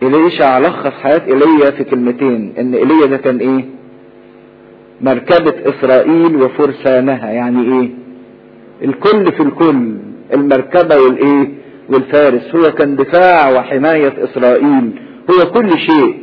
إليشع لخص حياة إيليا في كلمتين إن إيليا ده كان إيه؟ مركبة إسرائيل وفرسانها يعني إيه؟ الكل في الكل المركبة والإيه؟ والفارس هو كان دفاع وحماية إسرائيل هو كل شيء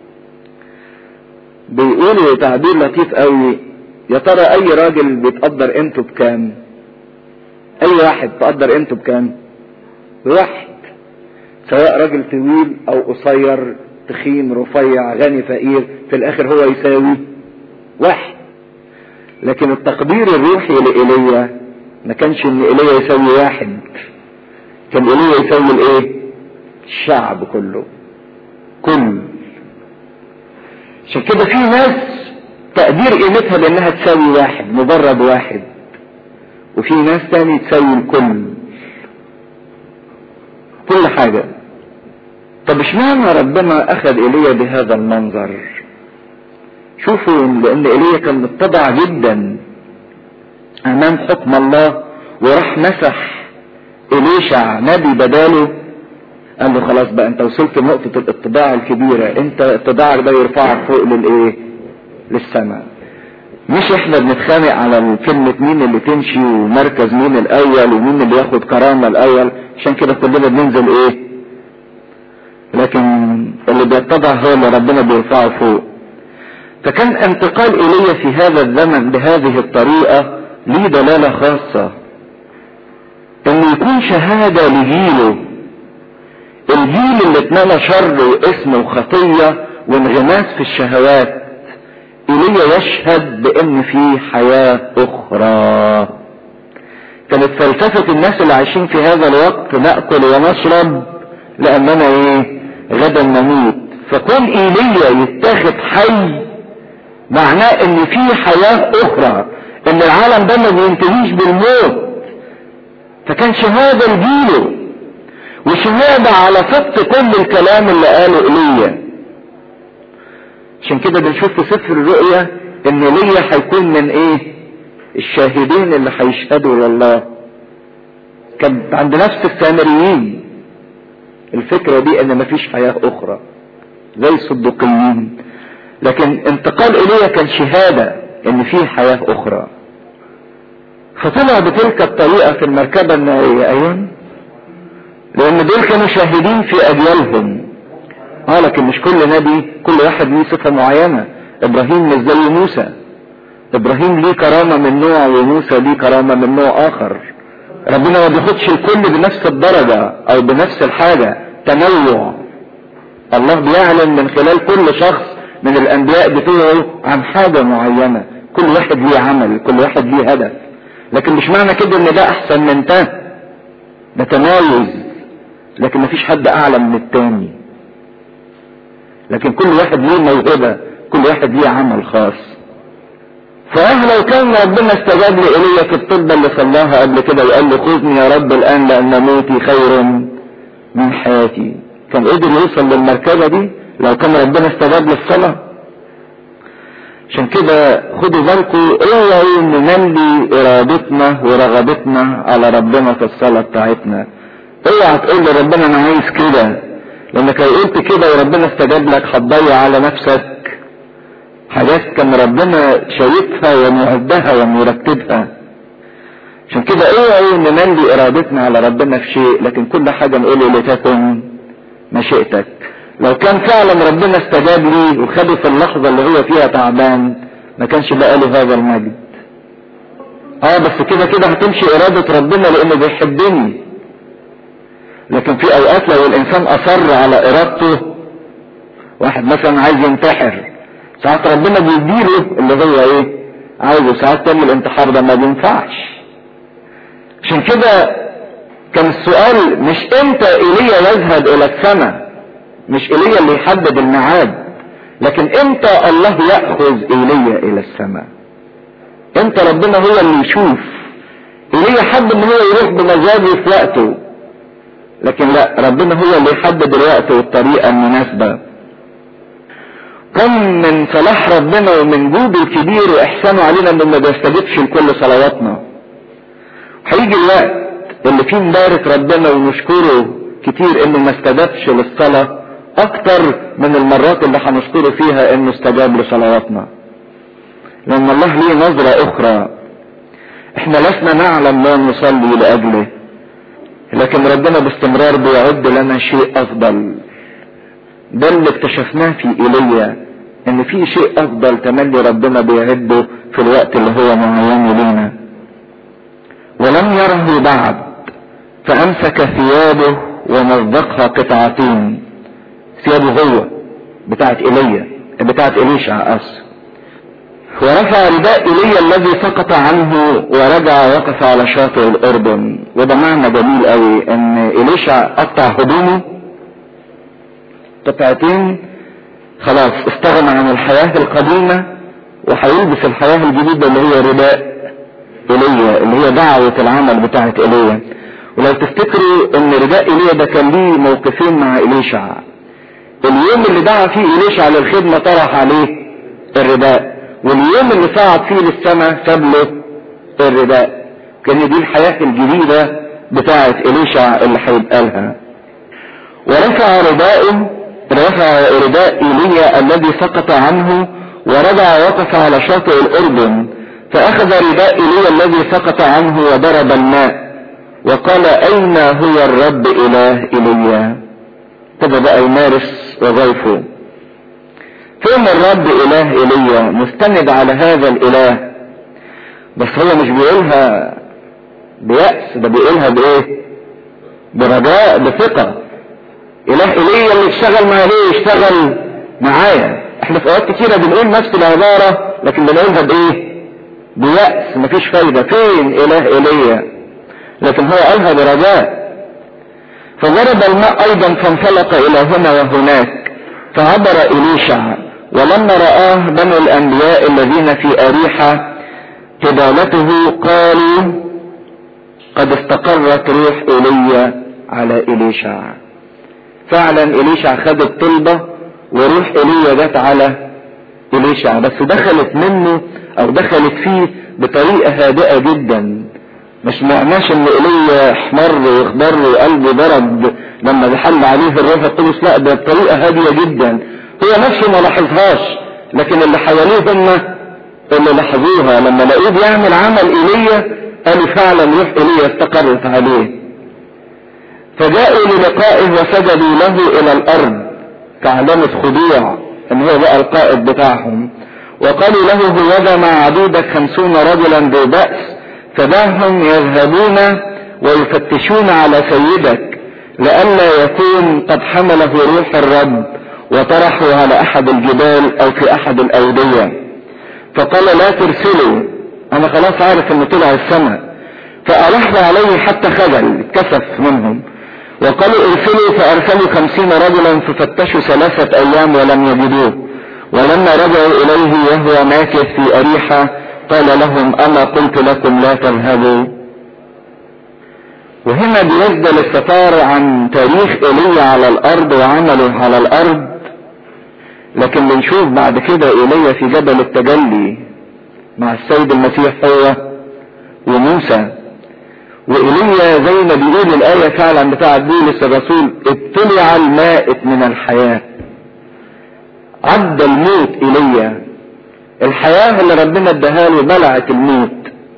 بيقولوا تعبير لطيف قوي يا ترى أي راجل بيتقدر قيمته بكام؟ أي واحد تقدر قيمته بكام؟ بواحد سواء راجل طويل او قصير تخين رفيع غني فقير في الاخر هو يساوي واحد لكن التقدير الروحي لإيليا ما كانش ان ايليا يساوي واحد كان ايليا يساوي الايه الشعب كله كل عشان كده في ناس تقدير قيمتها بانها تساوي واحد مجرد واحد وفي ناس تاني تساوي الكل كل حاجة طب اشمعنى ربنا اخذ ايليا بهذا المنظر شوفوا لان ايليا كان متبع جدا امام حكم الله وراح مسح اليشع نبي بداله قال له خلاص بقى انت وصلت لنقطة الاتباع الكبيرة انت اتباعك ده يرفعك فوق للايه للسماء مش احنا بنتخانق على كلمة مين اللي تمشي ومركز مين الاول ومين اللي ياخد كرامة الاول عشان كده كلنا بننزل ايه لكن اللي بيتبع هو اللي ربنا بيرفعه فوق فكان انتقال ايليا في هذا الزمن بهذه الطريقة ليه دلالة خاصة انه يكون شهادة لجيله الجيل اللي اتمنى شر واسم وخطية وانغماس في الشهوات ايليا يشهد بان في حياة اخرى كانت فلسفة الناس اللي عايشين في هذا الوقت نأكل ونشرب لأننا ايه غدا نموت فكون ايليا يتاخد حي معناه ان في حياة اخرى ان العالم ده ما بينتهيش بالموت فكان شهادة لجيله وشهادة على صدق كل الكلام اللي قاله ايليا عشان كده بنشوف في سفر الرؤيا ان ايليا هيكون من ايه الشاهدين اللي هيشهدوا لله كان عند نفس السامريين الفكرة دي ان مفيش حياة اخرى زي الصدقيين لكن انتقال ايليا كان شهادة ان في حياة اخرى فطلع بتلك الطريقة في المركبة النارية ايوه لان دول كانوا شاهدين في اجيالهم اه لكن مش كل نبي كل واحد ليه صفة معينة ابراهيم مش زي موسى ابراهيم ليه كرامة من نوع وموسى ليه كرامة من نوع اخر ربنا ما بياخدش الكل بنفس الدرجة او بنفس الحاجة تنوع الله بيعلن من خلال كل شخص من الانبياء بتوعه عن حاجة معينة كل واحد ليه عمل كل واحد ليه هدف لكن مش معنى كده ان ده احسن من ده ده تمايز لكن مفيش حد اعلى من التاني لكن كل واحد ليه موهبة كل واحد ليه عمل خاص فاه لو كان ربنا استجاب لإيليا في الطب اللي صلاها قبل كده وقال له خذني يا رب الآن لأن موتي خير من حياتي كان قدر يوصل للمركبة دي لو كان ربنا استجاب للصلاة عشان كده خدوا بالكم اوعوا نملي ارادتنا ورغبتنا على ربنا في الصلاة بتاعتنا اوعى تقول لربنا انا عايز كده لانك لو قلت كده وربنا استجاب لك هتضيع على نفسك حاجات كان ربنا شايفها ومعدها ومرتبها عشان كده اوعوا نملي ارادتنا على ربنا في شيء لكن كل حاجة نقوله لتكن مشيئتك لو كان فعلا ربنا استجاب لي وخده في اللحظة اللي هو فيها تعبان ما كانش بقى له هذا المجد اه بس كده كده هتمشي ارادة ربنا لانه بيحبني لكن في اوقات لو الانسان اصر على ارادته واحد مثلا عايز ينتحر ساعات ربنا بيديله اللي هو ايه عايزه ساعات تاني الانتحار ده ما بينفعش عشان كده كان السؤال مش امتى ايليا يذهب الى السماء مش ايليا اللي يحدد الميعاد لكن امتى الله ياخذ ايليا الى السماء امتى ربنا هو اللي يشوف ايليا حب ان هو يروح بمزاجه في وقته لكن لا ربنا هو اللي يحدد الوقت والطريقه المناسبه كم من صلاح ربنا ومن جوده الكبير واحسانه علينا انه ما بيستجبش لكل صلواتنا هيجي الوقت اللي فيه نبارك ربنا ونشكره كتير انه ما استجابش للصلاة اكتر من المرات اللي هنذكره فيها انه استجاب لصلواتنا لان الله ليه نظرة اخرى احنا لسنا نعلم ما نصلي لاجله لكن ربنا باستمرار بيعد لنا شيء افضل ده اللي اكتشفناه في ايليا ان في شيء افضل تملي ربنا بيعده في الوقت اللي هو معين لينا ولم يره بعد فامسك ثيابه ومزقها قطعتين ثيابه هو بتاعت ايليا بتاعت اليشع اسف ورفع رداء ايليا الذي سقط عنه ورجع وقف على شاطئ الاردن وده معنى جميل قوي ان اليشع قطع هدومه قطعتين خلاص استغنى عن الحياة القديمة وهيلبس الحياة الجديدة اللي هي رداء ايليا اللي هي دعوة العمل بتاعت ايليا ولو تفتكروا ان رداء ايليا ده كان ليه موقفين مع اليشع اليوم اللي دعا فيه اليشع للخدمة طرح عليه الرداء واليوم اللي صعد فيه للسماء ساب له الرداء كان دي الحياة الجديدة بتاعت اليشع اللي هيبقى لها ورفع رداءه رفع رداء ايليا الذي سقط عنه ورجع وقف على شاطئ الاردن فاخذ رداء ايليا الذي سقط عنه وضرب الماء وقال اين هو الرب اله ايليا ابتدى بقى يمارس وظيفه فين الرب اله ايليا مستند على هذا الاله بس هو مش بيقولها بيأس ده بيقولها بايه برجاء بثقة اله ايليا اللي اشتغل مع ليه اشتغل معايا احنا في اوقات كتيرة بنقول نفس العبارة لكن بنقولها بايه بيأس مفيش فايدة فين اله ايليا لكن هو قالها برجاء فضرب الماء ايضا فانفلق الى هنا وهناك فعبر اليشع ولما رآه بنو الانبياء الذين في اريحة قبالته قالوا قد استقرت روح ايليا على اليشع فعلا اليشع خد الطلبة وروح ايليا جت على اليشع بس دخلت منه او دخلت فيه بطريقة هادئة جدا مش معناش ان ايليا احمر واخضر وقلبه ضرب لما بحل عليه الروح القدس لا ده بطريقة هادية جدا هو نفسه ما لاحظهاش لكن اللي حواليه هم اللي لاحظوها لما لقوه بيعمل عمل ايليا قالوا فعلا روح ايليا استقرت عليه فجاءوا للقائه وسجدوا له الى الارض كعلامة خضوع ان هو بقى القائد بتاعهم وقالوا له هوذا مع عدودك خمسون رجلا ذو بأس فدعهم يذهبون ويفتشون على سيدك لئلا يكون قد حمله روح الرب وطرحه على احد الجبال او في احد الاودية فقال لا ترسلوا انا خلاص عارف انه طلع السماء فألح عليه حتى خجل اتكسف منهم وقالوا ارسلوا فارسلوا خمسين رجلا ففتشوا ثلاثة ايام ولم يجدوه ولما رجعوا اليه وهو ماكث في اريحة قال لهم اما قلت لكم لا تذهبوا وهنا بيسدل الستار عن تاريخ ايليا على الارض وعمله على الارض لكن بنشوف بعد كده ايليا في جبل التجلي مع السيد المسيح هو وموسى وإيليا زي ما بيقول الآية فعلا بتاعة بولس الرسول ابتلع المائت من الحياة عدى الموت إيليا الحياة اللي ربنا اداها له بلعت الموت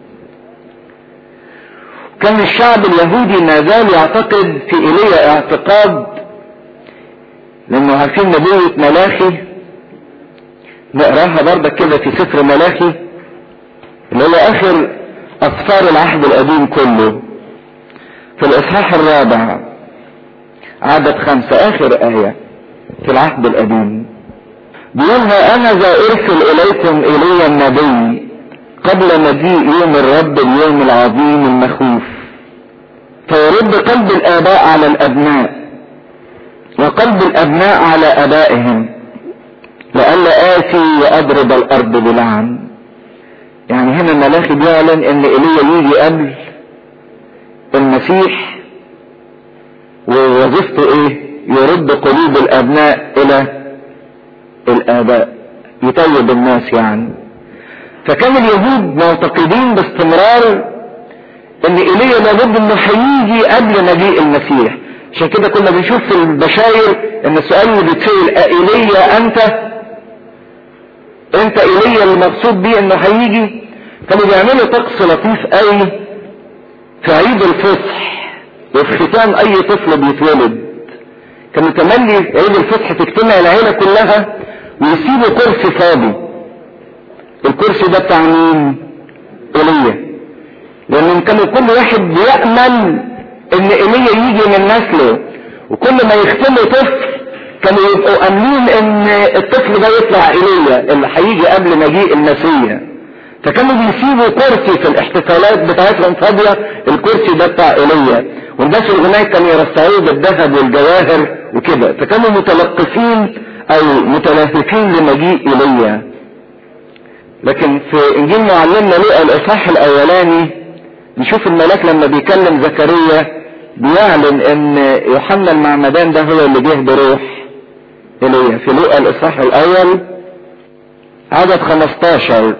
كان الشعب اليهودي ما زال يعتقد في إيليا اعتقاد لأنه عارفين نبوة ملاخي نقراها برضك كده في سفر ملاخي اللي هو آخر أسفار العهد القديم كله في الإصحاح الرابع عدد خمسة آخر آية في العهد القديم بيقولها أنا ذا أرسل إليكم إلي النبي قبل مجيء يوم الرب اليوم العظيم المخوف فيرد قلب الآباء على الأبناء وقلب الأبناء على آبائهم لئلا آتي وأضرب الأرض بلعن يعني هنا الملاخي بيعلن ان ايليا يجي قبل المسيح ووظيفته ايه يرد قلوب الابناء الى الاباء يطيب الناس يعني فكان اليهود معتقدين باستمرار ان ايليا لابد انه هيجي قبل مجيء المسيح عشان كده كنا بنشوف في البشاير ان السؤال اللي بيتسأل ايليا انت انت ايليا المقصود بيه انه هيجي كانوا بيعملوا طقس لطيف قوي في عيد الفصح وفي ختام اي طفل بيتولد كانوا تملي عيد الفصح تجتمع العيلة كلها ويسيبوا كرسي فاضي الكرسي ده بتاع مين ايليا لان كانوا كل واحد بيأمل ان ايليا يجي من نسله وكل ما يختموا طفل كانوا يبقوا امنين ان الطفل ده يطلع ايليا اللي هيجي قبل مجيء المسيح فكانوا بيسيبوا كرسي في الاحتفالات بتاعتهم فاضية الكرسي ده بتاع ايليا والناس الغناء كانوا يرصعوه بالذهب والجواهر وكده فكانوا متلقفين او متلهفين لمجيء ايليا لكن في انجيل معلمنا لقى الاصحاح الاولاني نشوف الملاك لما بيكلم زكريا بيعلن ان يوحنا المعمدان ده هو اللي جه بروح ايليا في لقى الاصحاح الاول عدد 15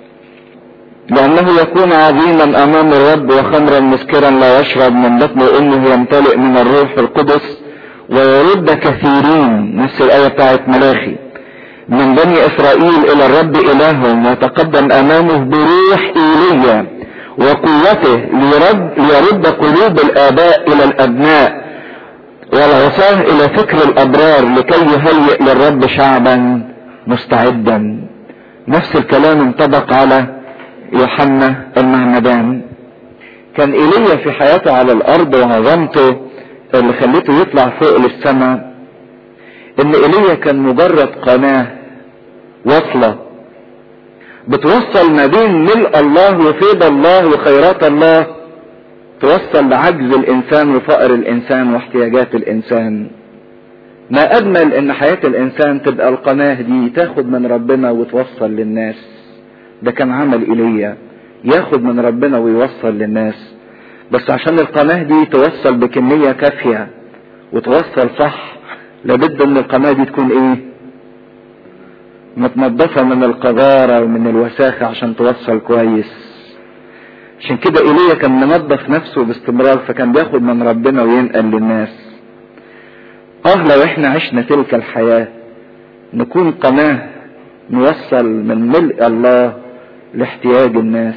لأنه يكون عظيما أمام الرب وخمرا مسكرا لا يشرب من بطن أمه يمتلئ من الروح القدس ويرد كثيرين نفس الآية بتاعت ملاخي من بني إسرائيل إلى الرب إلههم وتقدم أمامه بروح إيليا وقوته ليرد, ليرد قلوب الآباء إلى الأبناء والعصاة إلى فكر الأبرار لكي يهيئ للرب شعبا مستعدا نفس الكلام انطبق على يوحنا المعمدان كان ايليا في حياته على الارض وعظمته اللي خلته يطلع فوق للسماء ان ايليا كان مجرد قناة واصلة بتوصل ما بين ملء الله وفيض الله وخيرات الله توصل لعجز الانسان وفقر الانسان واحتياجات الانسان ما اجمل ان حياة الانسان تبقى القناة دي تاخد من ربنا وتوصل للناس ده كان عمل ايليا ياخد من ربنا ويوصل للناس بس عشان القناة دي توصل بكمية كافية وتوصل صح لابد ان القناة دي تكون ايه متنضفة من القذارة ومن الوساخة عشان توصل كويس عشان كده ايليا كان منظف نفسه باستمرار فكان بياخد من ربنا وينقل للناس اه لو احنا عشنا تلك الحياة نكون قناة نوصل من ملء الله لاحتياج الناس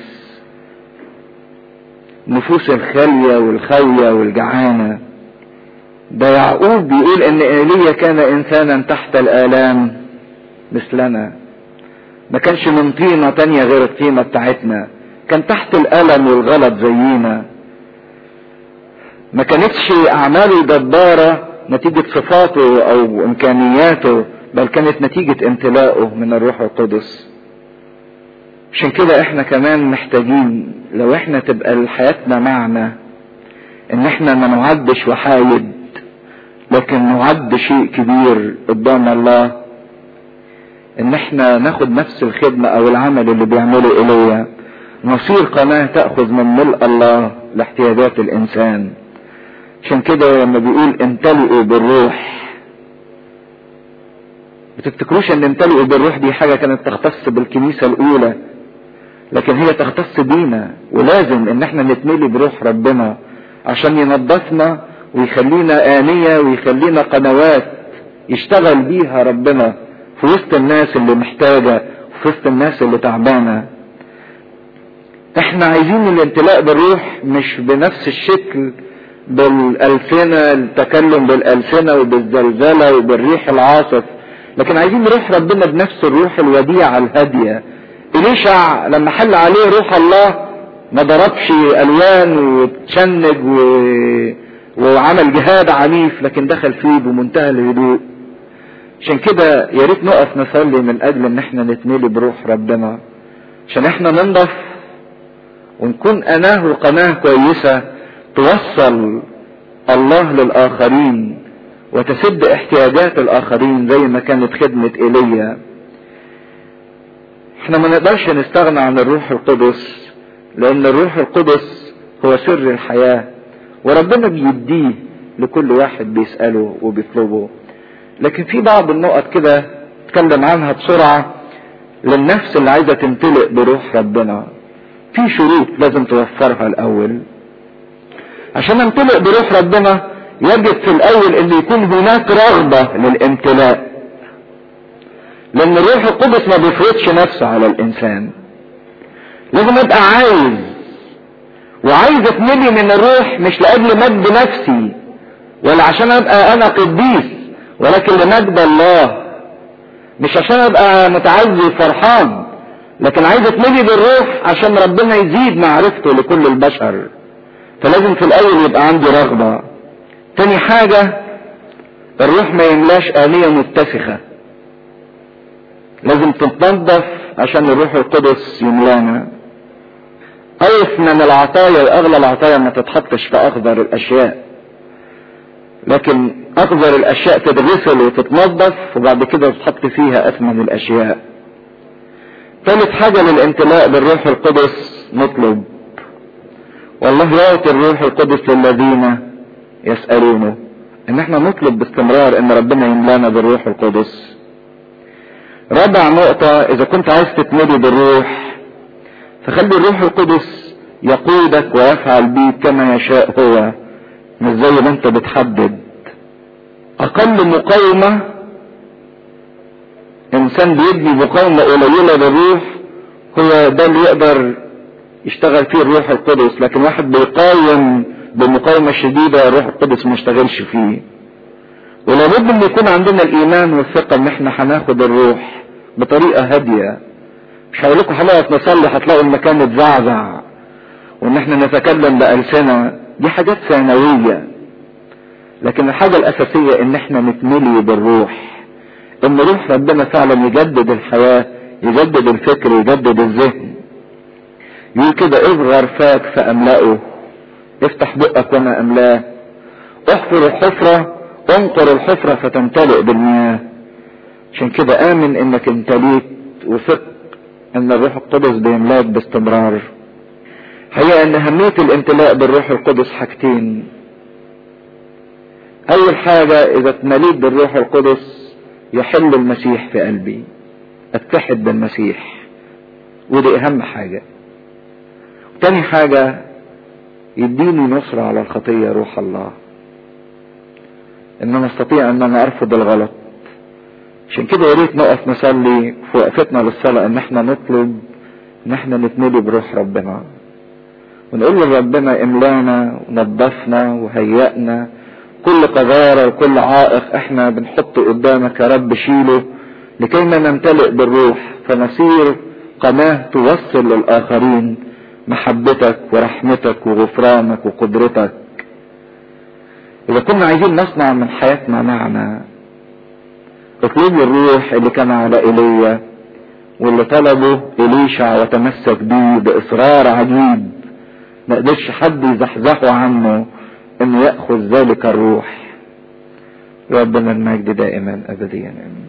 نفوس الخالية والخاوية والجعانة ده يعقوب بيقول ان ايليا كان انسانا تحت الالام مثلنا ما كانش من طينة تانية غير الطينة بتاعتنا كان تحت الالم والغلط زينا ما كانتش اعماله جبارة نتيجة صفاته او امكانياته بل كانت نتيجة امتلاءه من الروح القدس عشان كده احنا كمان محتاجين لو احنا تبقى حياتنا معنا ان احنا ما نعدش وحايد لكن نعد شيء كبير قدام الله ان احنا ناخد نفس الخدمة او العمل اللي بيعمله ايليا نصير قناة تأخذ من ملء الله لاحتياجات الانسان عشان كده لما بيقول امتلئوا بالروح بتفتكروش ان امتلئوا بالروح دي حاجة كانت تختص بالكنيسة الاولى لكن هي تختص بينا ولازم ان احنا نتملي بروح ربنا عشان ينظفنا ويخلينا آنية ويخلينا قنوات يشتغل بيها ربنا في وسط الناس اللي محتاجة في وسط الناس اللي تعبانة احنا عايزين الامتلاء بالروح مش بنفس الشكل بالألسنة التكلم بالألسنة وبالزلزلة وبالريح العاصف لكن عايزين روح ربنا بنفس الروح الوديعة الهادية إليشع لما حل عليه روح الله ما ضربش ألوان وتشنج و... وعمل جهاد عنيف لكن دخل فيه بمنتهى الهدوء عشان كده يا ريت نقف نصلي من اجل ان احنا نتملي بروح ربنا عشان احنا ننضف ونكون قناه وقناه كويسه توصل الله للاخرين وتسد احتياجات الاخرين زي ما كانت خدمه ايليا احنا ما نقدرش نستغنى عن الروح القدس لان الروح القدس هو سر الحياه وربنا بيديه لكل واحد بيسأله وبيطلبه لكن في بعض النقط كده اتكلم عنها بسرعة للنفس اللي عايزة تمتلئ بروح ربنا في شروط لازم توفرها الأول عشان امتلئ بروح ربنا يجب في الاول ان يكون هناك رغبة للامتلاء لان الروح القدس ما بيفرضش نفسه على الانسان لازم ابقى عايز وعايز اتملي من الروح مش لاجل مجد نفسي ولا عشان ابقى انا قديس ولكن لمجد الله مش عشان ابقى متعزي وفرحان لكن عايز اتملي بالروح عشان ربنا يزيد معرفته لكل البشر فلازم في الاول يبقى عندي رغبة تاني حاجة الروح ما يملاش آلية متسخة لازم تتنظف عشان الروح القدس يملانا أوف من العطايا وأغلى العطايا ما تتحطش في أخضر الأشياء لكن أخضر الأشياء تتغسل وتتنظف وبعد كده تتحط فيها أثمن الأشياء ثالث حاجة للامتلاء بالروح القدس نطلب والله يعطي الروح القدس للذين يسألونه ان احنا نطلب باستمرار ان ربنا يملانا بالروح القدس رابع نقطة اذا كنت عايز تتملي بالروح فخلي الروح القدس يقودك ويفعل بيك كما يشاء هو مش زي ما انت بتحدد اقل مقاومة انسان بيبني مقاومة قليلة بالروح هو ده اللي يقدر يشتغل فيه الروح القدس لكن واحد بيقاوم بمقاومة شديدة الروح القدس ما اشتغلش فيه ولابد ان يكون عندنا الايمان والثقة ان احنا هناخد الروح بطريقة هادية مش هقول لكم هنقف نصلي هتلاقوا المكان اتزعزع وان احنا نتكلم بألسنة دي حاجات ثانوية لكن الحاجة الاساسية ان احنا نتملي بالروح ان روح ربنا فعلا يجدد الحياة يجدد الفكر يجدد الذهن يقول كده اصغر فاك فاملأه افتح بقك وانا املاه احفر الحفرة انقر الحفرة فتمتلئ بالمياه عشان كده امن انك امتليت وثق ان الروح القدس بيملاك باستمرار هي ان اهمية الامتلاء بالروح القدس حاجتين اول حاجة اذا اتمليت بالروح القدس يحل المسيح في قلبي اتحد بالمسيح ودي اهم حاجة تاني حاجة يديني نصرة على الخطية روح الله ان انا استطيع ان انا ارفض الغلط عشان كده يا ريت نقف نصلي في وقفتنا للصلاة ان احنا نطلب ان احنا نتملي بروح ربنا ونقول لربنا املانا ونظفنا وهيئنا كل قذارة وكل عائق احنا بنحطه قدامك يا رب شيله لكي ما نمتلئ بالروح فنصير قناة توصل للآخرين محبتك ورحمتك وغفرانك وقدرتك إذا كنا عايزين نصنع من حياتنا معنى اطلبوا الروح اللي كان على ايليا واللي طلبه إليشع وتمسك بيه بإصرار عجيب ما قدرش حد يزحزحه عنه انه يأخذ ذلك الروح ربنا المجد دائما ابديا امين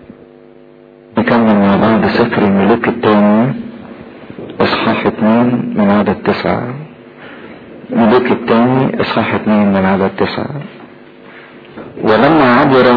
نكمل مع بعض سفر الملوك الثاني اصحاح اثنين من عدد تسعة الملوك الثاني اصحاح اثنين من عدد تسعة ولما عبر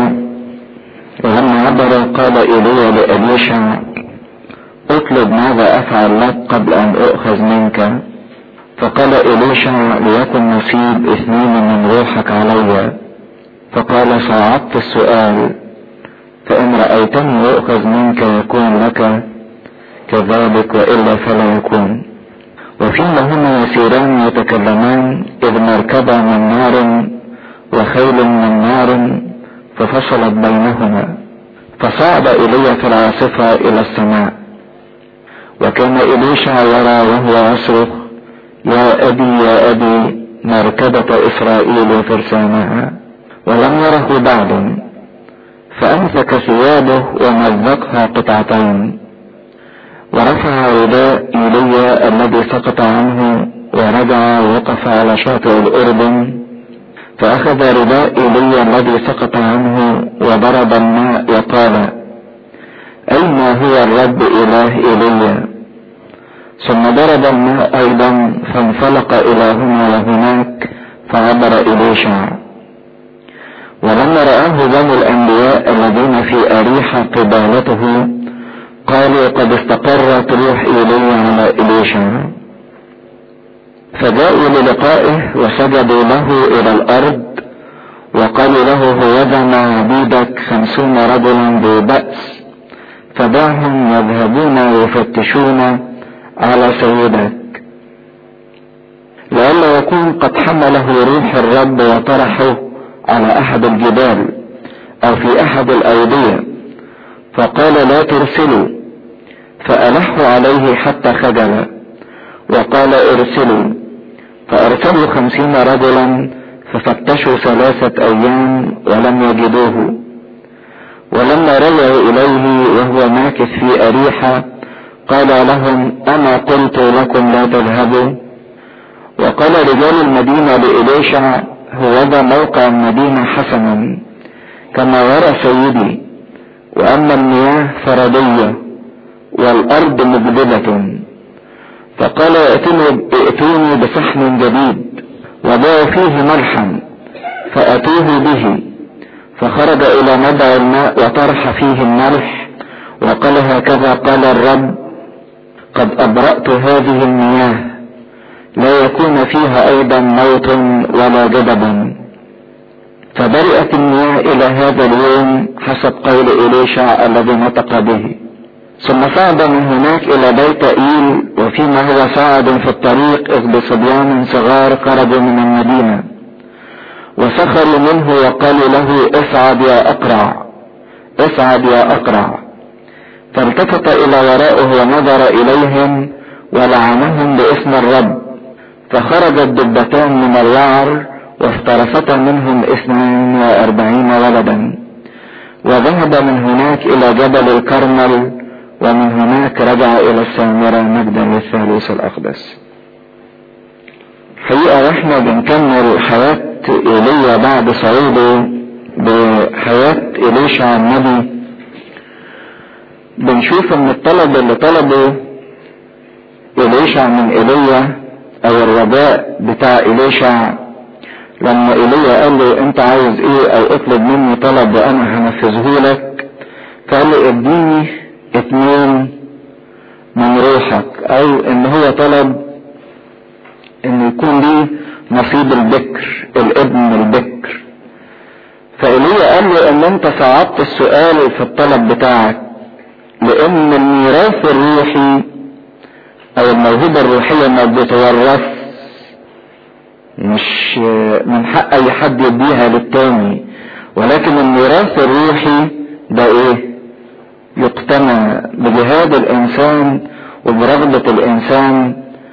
ولما عبر قال ايليا لأليشع اطلب ماذا افعل لك قبل ان اؤخذ منك فقال إليشع ليكن نصيب اثنين من روحك علي فقال صعدت السؤال فإن رأيتني يؤخذ منك يكون لك كذلك وإلا فلا يكون وفيما هما يسيران يتكلمان إذ مركبا من نار وخيل من نار ففصلت بينهما فصعد إلي في العاصفة إلى السماء وكان إليشع يرى وهو يصرخ يا أبي يا أبي مركبة إسرائيل وفرسانها ولم يره بعد فأمسك ثيابه ومزقها قطعتين ورفع رداء إيليا الذي سقط عنه ورجع ووقف على شاطئ الأردن فأخذ رداء إيليا الذي سقط عنه وضرب الماء وقال أين هو الرب إله إيليا ثم ضرب الماء ايضا فانفلق الى هنا وهناك فعبر اليشع ولما رآه بنو الانبياء الذين في اريحة قبالته قالوا قد استقرت روح ايليا على اليشع فجاءوا للقائه وسجدوا له الى الارض وقالوا له هوذا مع عبيدك خمسون رجلا ذو بأس فدعهم يذهبون ويفتشون على سيدك لئلا يكون قد حمله روح الرب وطرحه على احد الجبال او في احد الاودية فقال لا ترسلوا فألحوا عليه حتى خجل وقال ارسلوا فارسلوا خمسين رجلا ففتشوا ثلاثة ايام ولم يجدوه ولما رجعوا اليه وهو ماكث في اريحة قال لهم انا قلت لكم لا تذهبوا وقال رجال المدينة لإليشع هو موقع المدينة حسنا كما يرى سيدي وأما المياه فردية والأرض مجدبة فقال ائتوني بصحن جديد وضعوا فيه ملحا فأتوه به فخرج إلى مدع الماء وطرح فيه الملح وقال هكذا قال الرب قد أبرأت هذه المياه لا يكون فيها ايضا موت ولا جدب فبرئت المياه الى هذا اليوم حسب قول اليشع الذي نطق به ثم صعد من هناك الى بيت ايل وفيما هو صاعد في الطريق اذ بصبيان صغار خرجوا من المدينه وسخروا منه وقالوا له اصعد يا اقرع اصعد يا اقرع فالتفت الى ورائه ونظر اليهم ولعنهم باسم الرب فخرجت دبتان من الوعر وافترستا منهم اثنين واربعين ولدا وذهب من هناك الى جبل الكرمل ومن هناك رجع الى السامرة مجدا للثالوث الاقدس حقيقة واحنا بنكمل حياة ايليا بعد صعوده بحياة اليشع النبي بنشوف ان الطلب اللي طلبه اليشع من ايليا او الرجاء بتاع اليشع لما ايليا قال له انت عايز ايه او اطلب مني طلب وانا هنفذه لك فقال له اديني اتنين من روحك او ان هو طلب ان يكون لي نصيب البكر الابن البكر فايليا قال له ان انت صعبت السؤال في الطلب بتاعك لان الميراث الروحي او الموهبة الروحية ما بتتورث مش من حق اي حد يديها للتاني ولكن الميراث الروحي ده ايه يقتنى بجهاد الانسان وبرغبة الانسان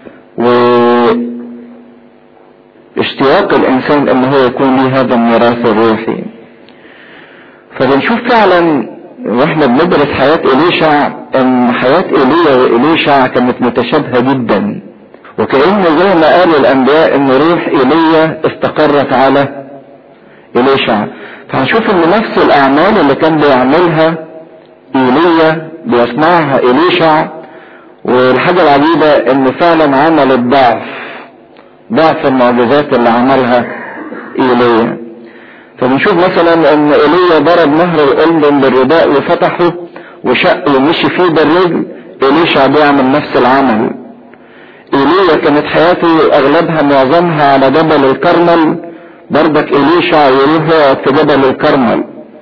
واشتياق الانسان ان هو يكون له هذا الميراث الروحي فبنشوف فعلا واحنا بندرس حياة إليشع ان حياة إيليا وإليشع كانت متشابهة جدا وكأن زي ما قال الأنبياء ان روح إيليا استقرت على إليشع فهنشوف ان نفس الأعمال اللي كان بيعملها إيليا بيصنعها إليشع والحاجة العجيبة ان فعلا عمل الضعف ضعف المعجزات اللي عملها إيليا فبنشوف مثلا ان ايليا ضرب نهر الاردن بالرداء وفتحه وشق ومشي فيه بالرجل اليشع بيعمل نفس العمل ايليا كانت حياته اغلبها معظمها على جبل الكرمل برضك اليشع يروح يقعد في جبل الكرمل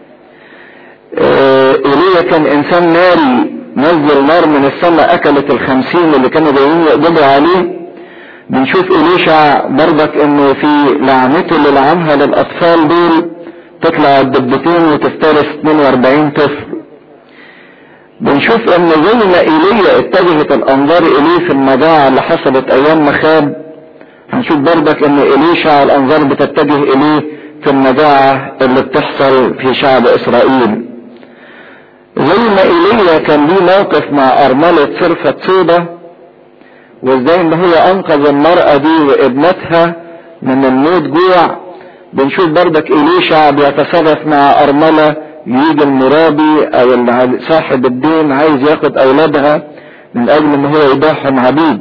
ايليا كان انسان ناري نزل نار من السماء اكلت الخمسين اللي كانوا جايين يقبضوا عليه بنشوف إليشع برضك انه في لعنته اللي لعنها للاطفال دول تطلع الدبتين وتفترس 42 طفل بنشوف ان زي ما ايليا اتجهت الانظار اليه في المجاعة اللي حصلت ايام مخاب هنشوف برضك ان اليشع الانظار بتتجه اليه في المجاعة اللي بتحصل في شعب اسرائيل زي ما ايليا كان ليه موقف مع ارملة صرفة سودة وازاي ان هو انقذ المرأة دي وابنتها من الموت جوع بنشوف بردك اليشع بيتصرف مع ارملة يجي المرابي او اللي صاحب الدين عايز ياخد اولادها من اجل ان هو يباعهم عبيد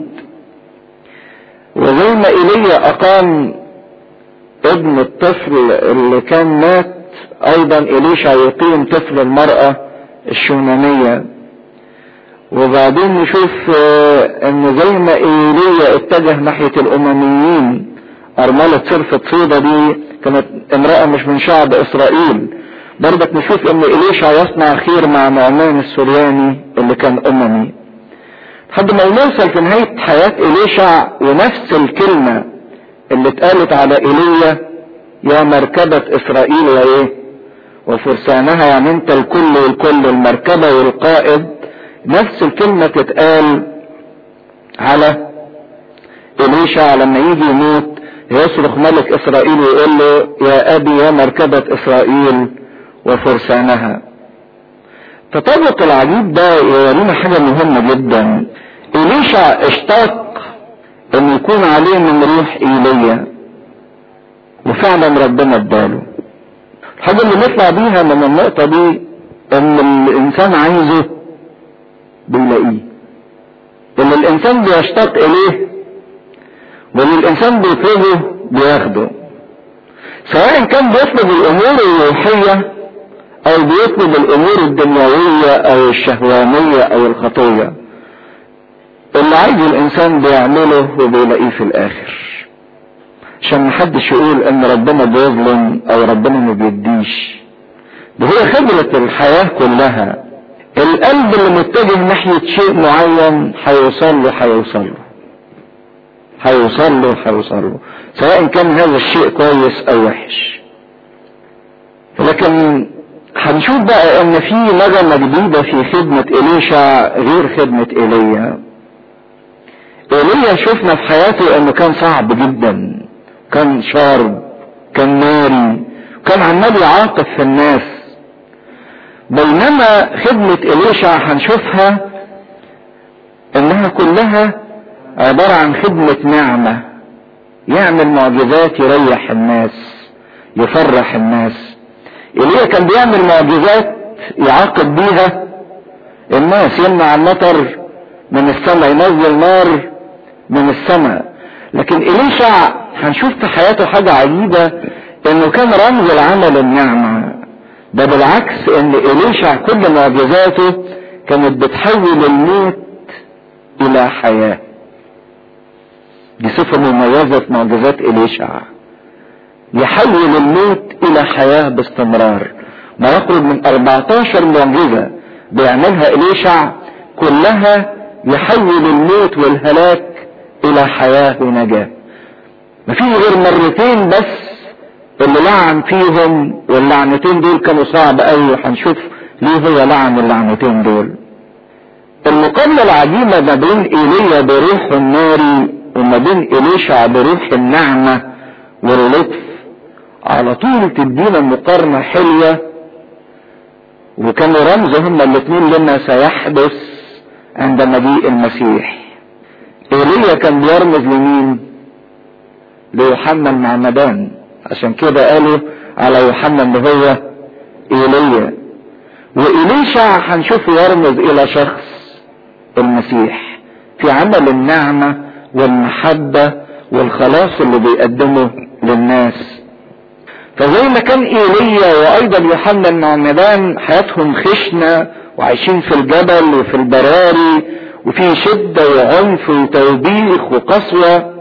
وزي ما ايليا اقام ابن الطفل اللي كان مات ايضا اليشع يقيم طفل المرأة الشونانية وبعدين نشوف ان زي ما ايليا اتجه ناحية الامميين ارملة صرفة صيدا دي كانت امرأة مش من شعب اسرائيل برضك نشوف ان اليشع يصنع خير مع نعمان السورياني اللي كان اممي لحد ما نوصل في نهاية حياة اليشع ونفس الكلمة اللي اتقالت على ايليا يا مركبة اسرائيل وايه وفرسانها يعني انت الكل والكل المركبة والقائد نفس الكلمة تتقال على إليشع لما يجي يموت يصرخ ملك إسرائيل ويقول له يا أبي يا مركبة إسرائيل وفرسانها التطابق العجيب ده يورينا حاجة مهمة جدا إليشع اشتاق أن يكون عليه من روح إيليا وفعلا ربنا اداله الحاجة اللي نطلع بيها من النقطة دي ان الانسان عايزه بيلاقيه اللي الانسان بيشتاق اليه واللي الانسان بيطلبه بياخده سواء كان بيطلب الامور الروحية او بيطلب الامور الدنيوية او الشهوانية او الخطية اللي عايز الانسان بيعمله وبيلاقيه في الاخر عشان محدش يقول ان ربنا بيظلم او ربنا ما بيديش ده هي خبرة الحياة كلها القلب اللي متجه ناحية شيء معين هيوصل له هيوصل له هيوصل له هيوصل له سواء كان هذا الشيء كويس او وحش لكن هنشوف بقى ان في نغمة جديدة في خدمة اليشع غير خدمة ايليا ايليا شفنا في حياته انه كان صعب جدا كان شارب كان ناري كان عمال يعاقب في الناس بينما خدمة إليشع هنشوفها انها كلها عبارة عن خدمة نعمة يعمل معجزات يريح الناس يفرح الناس إيليا كان بيعمل معجزات يعاقب بيها الناس يمنع المطر من السماء ينزل نار من السماء لكن إليشع هنشوف في حياته حاجة عجيبة انه كان رمز العمل النعمة ده بالعكس ان إليشع كل معجزاته كانت بتحول الموت الى حياة دي صفة مميزة في معجزات إليشع يحول الموت الى حياة باستمرار ما يقرب من 14 معجزة بيعملها إليشع كلها يحول الموت والهلاك الى حياة ونجاة مفيش غير مرتين بس اللي لعن فيهم واللعنتين دول كانوا صعب قوي وهنشوف ليه هو لعن اللعنتين دول المقارنة العجيبة ما بين ايليا بروح الناري وما بين اليشع بروح النعمة واللطف على طول تدينا مقارنة حلوة وكانوا رمز هما الاثنين لما سيحدث عند مجيء المسيح ايليا كان بيرمز لمين ليوحنا المعمدان عشان كده قالوا على يوحنا اللي هو ايليا وإليشع هنشوفه يرمز الى شخص المسيح في عمل النعمة والمحبة والخلاص اللي بيقدمه للناس فزي ما كان ايليا وايضا يوحنا المعمدان حياتهم خشنة وعايشين في الجبل وفي البراري وفي شدة وعنف وتوبيخ وقسوة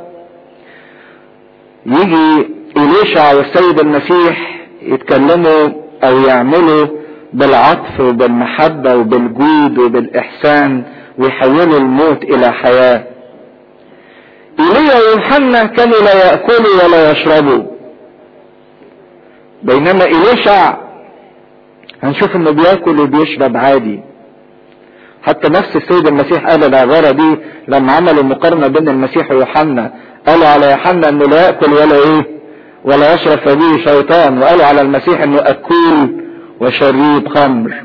يجي إليشع والسيد المسيح يتكلموا أو يعملوا بالعطف وبالمحبة وبالجود وبالإحسان ويحولوا الموت إلى حياة إيليا ويوحنا كانوا لا يأكلوا ولا يشربوا بينما إليشع هنشوف انه بياكل وبيشرب عادي حتى نفس السيد المسيح قال العبارة دي لما عملوا مقارنة بين المسيح ويوحنا قالوا على يوحنا انه لا يأكل ولا ايه ولا يشرب فبيه شيطان وقالوا على المسيح انه اكول وشريب خمر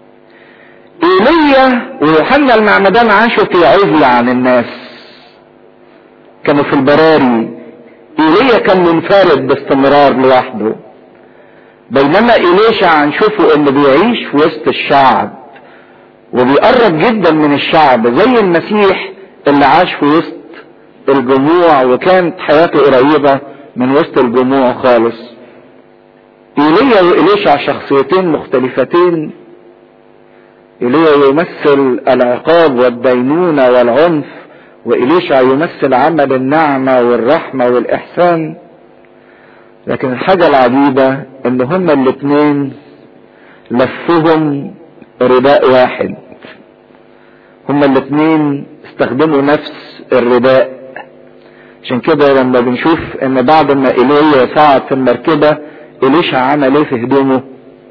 ايليا ويوحنا المعمدان عاشوا في عزلة عن الناس كانوا في البراري ايليا كان منفرد باستمرار لوحده بينما إليشع هنشوفه انه بيعيش في وسط الشعب وبيقرب جدا من الشعب زي المسيح اللي عاش في وسط الجموع وكانت حياته قريبة من وسط الجموع خالص إيليا وإليشع شخصيتين مختلفتين إيليا يمثل العقاب والدينونة والعنف وإليشع يمثل عمل النعمة والرحمة والإحسان لكن الحاجة العجيبة ان هما الاتنين لفهم رداء واحد هما الاتنين استخدموا نفس الرداء عشان كده لما بنشوف ان بعد ما ايليا صعد في المركبة اليشع عمل ايه في هدومه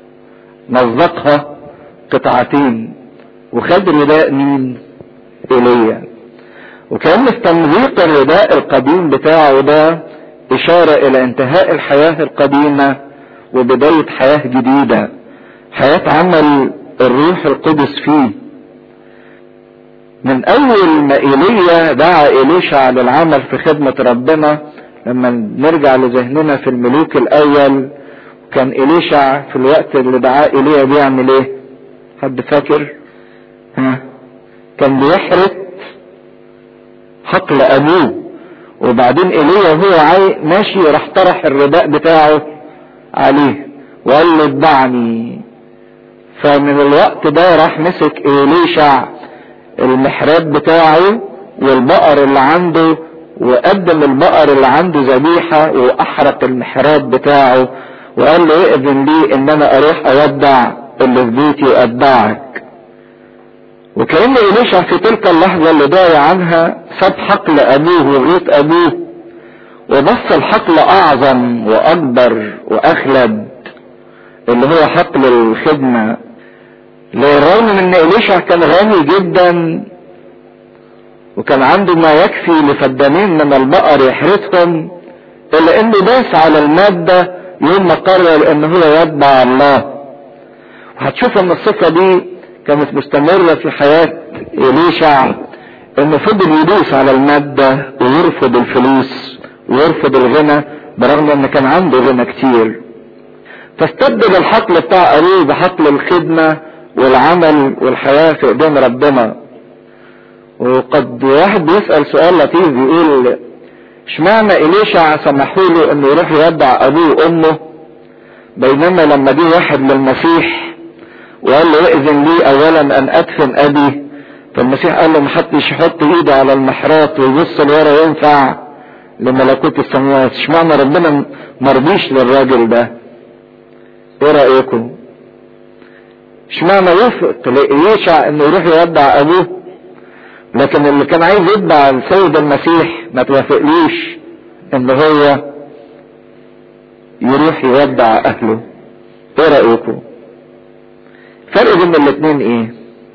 مزقها قطعتين وخد رداء مين ايليا وكان تمزيق الرداء القديم بتاعه ده اشارة الى انتهاء الحياة القديمة وبداية حياة جديدة حياة عمل الروح القدس فيه من اول ما ايليا دعا اليشع للعمل في خدمة ربنا لما نرجع لذهننا في الملوك الاول كان اليشع في الوقت اللي دعاه ايليا بيعمل ايه حد فاكر ها كان بيحرق حقل ابوه وبعدين ايليا وهو عاي ماشي راح طرح الرداء بتاعه عليه وقال له اتبعني فمن الوقت ده راح مسك إليشع المحراب بتاعه والبقر اللي عنده وقدم البقر اللي عنده ذبيحة وأحرق المحراب بتاعه وقال له ائذن لي إن أنا أروح أودع اللي في بيتي وأتبعك وكأن إليشع في تلك اللحظة اللي ضايع عنها ساب حقل أبوه وغيط أبوه وبص الحقل أعظم وأكبر وأخلد اللي هو حقل الخدمة للرغم من ان إليشع كان غني جدا وكان عنده ما يكفي لفدانين من البقر يحرسهم الا انه داس على المادة يوم ما قرر ان هو يتبع الله وهتشوف ان الصفة دي كانت مستمرة في حياة إليشع انه فضل يدوس على المادة ويرفض الفلوس ويرفض الغنى برغم ان كان عنده غنى كتير فاستبدل الحقل بتاع ابوه بحقل الخدمة والعمل والحياة في قدام ربنا وقد واحد بيسأل سؤال لطيف بيقول اشمعنى إليشع سمحوا له انه يروح يودع ابوه وامه بينما لما جه واحد للمسيح وقال له ائذن لي اولا ان ادفن ابي فالمسيح قال له محدش يحط ايده على المحرات ويبص لورا ينفع لملكوت السماوات اشمعنى ربنا مرضيش للراجل ده ايه رايكم اشمعنى وفق لإيشع انه يروح يودع ابوه لكن اللي كان عايز يتبع السيد المسيح ما توافقلوش ان هو يروح يودع اهله ايه رأيكم فرق بين الاتنين ايه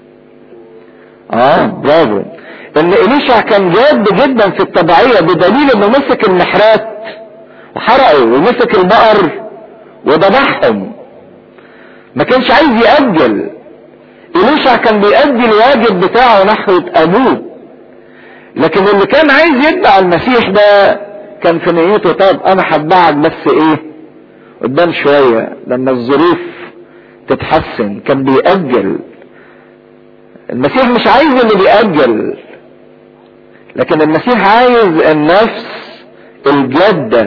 اه برافو ان إليشع كان جاد جدا في التبعية بدليل انه مسك المحرات وحرقه ومسك البقر وذبحهم ما كانش عايز يأجل إليشع كان بيأدي الواجب بتاعه نحو أبوه لكن اللي كان عايز يتبع المسيح ده كان في نيته طب أنا هتبعك بس إيه قدام شوية لما الظروف تتحسن كان بيأجل المسيح مش عايز اللي بيأجل لكن المسيح عايز النفس الجادة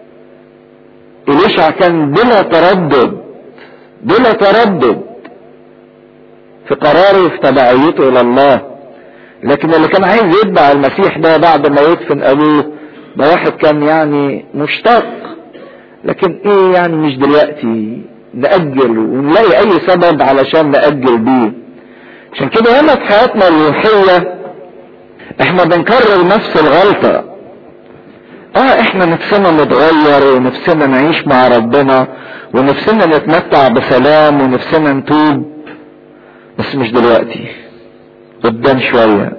إليشع كان بلا تردد بلا تردد في قراره وفي تبعيته الى الله لكن اللي كان عايز يتبع المسيح ده بعد ما يدفن ابوه ده واحد كان يعني مشتاق لكن ايه يعني مش دلوقتي نأجل ونلاقي اي سبب علشان نأجل بيه عشان كده هنا في حياتنا الروحية احنا بنكرر نفس الغلطة اه احنا نفسنا نتغير ونفسنا نعيش مع ربنا ونفسنا نتمتع بسلام ونفسنا نتوب بس مش دلوقتي قدام شوية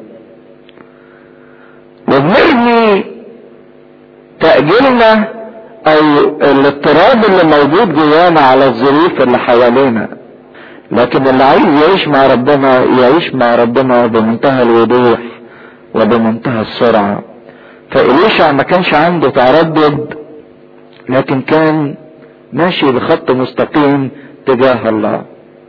وبنرمي تأجيلنا او الاضطراب اللي موجود جوانا على الظروف اللي حوالينا لكن اللي عايز يعيش مع ربنا يعيش مع ربنا بمنتهى الوضوح وبمنتهى السرعة فإليشع ما كانش عنده تردد لكن كان ماشي بخط مستقيم تجاه الله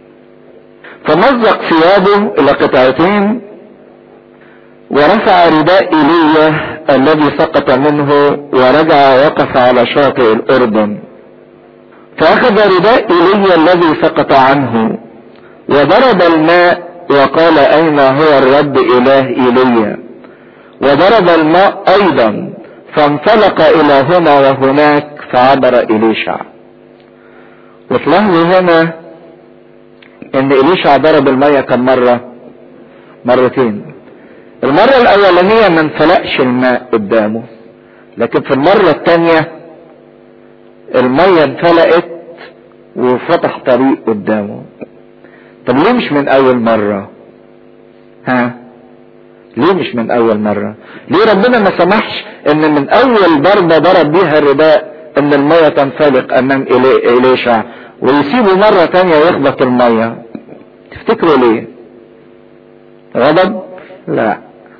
فمزق ثيابه الى قطعتين ورفع رداء ايليا الذي سقط منه ورجع وقف على شاطئ الاردن فاخذ رداء ايليا الذي سقط عنه وضرب الماء وقال اين هو الرب اله ايليا وضرب الماء ايضا فانطلق الى هنا وهناك فعبر إليشع وتلاحظوا هنا ان إليشع ضرب المية كم مرة مرتين المرة الأولانية ما انفلقش الماء قدامه لكن في المرة الثانية المية انفلقت وفتح طريق قدامه طب ليه مش من أول مرة ها ليه مش من أول مرة ليه ربنا ما سمحش ان من أول ضربة ضرب بيها الرداء ان المية تنفلق امام إليشع ويسيبه مرة تانية يخبط المية تفتكروا ليه غضب لا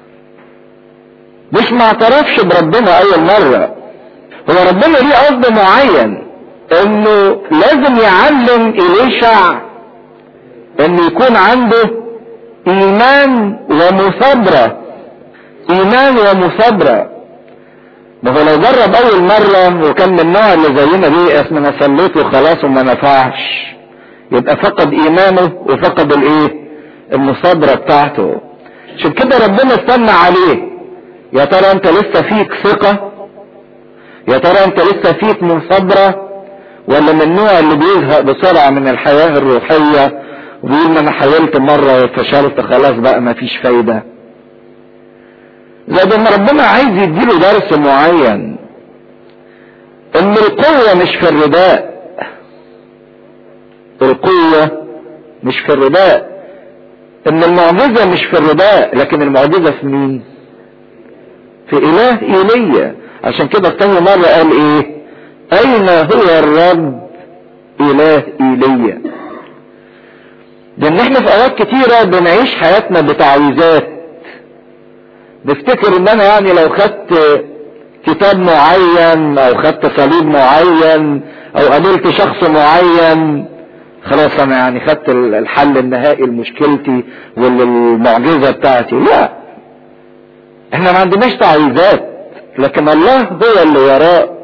مش ما اعترفش بربنا اول مرة هو ربنا ليه قصد معين انه لازم يعلم اليشع ان يكون عنده ايمان ومثابرة ايمان ومثابرة ما هو لو جرب اول مرة وكان من النوع اللي زينا بيئس من صليت وخلاص وما نفعش يبقى فقد ايمانه وفقد الايه المثابرة بتاعته عشان كده ربنا استنى عليه يا ترى انت لسه فيك ثقة يا ترى انت لسه فيك مثابرة ولا من النوع اللي بيزهق بسرعة من الحياة الروحية وبيقول ما انا حاولت مرة وفشلت خلاص بقى ما فيش فايدة زي ما ربنا عايز يديله درس معين ان القوة مش في الرداء القوة مش في الرداء ان المعجزة مش في الرداء لكن المعجزة في مين في اله ايليا عشان كده في تاني مرة قال ايه اين هو الرب اله ايليا لان احنا في اوقات كتيرة بنعيش حياتنا بتعويذات نفتكر ان انا يعني لو خدت كتاب معين او خدت صليب معين او قابلت شخص معين خلاص انا يعني خدت الحل النهائي لمشكلتي والمعجزة بتاعتي لا احنا ما عندناش تعويذات لكن الله هو اللي وراء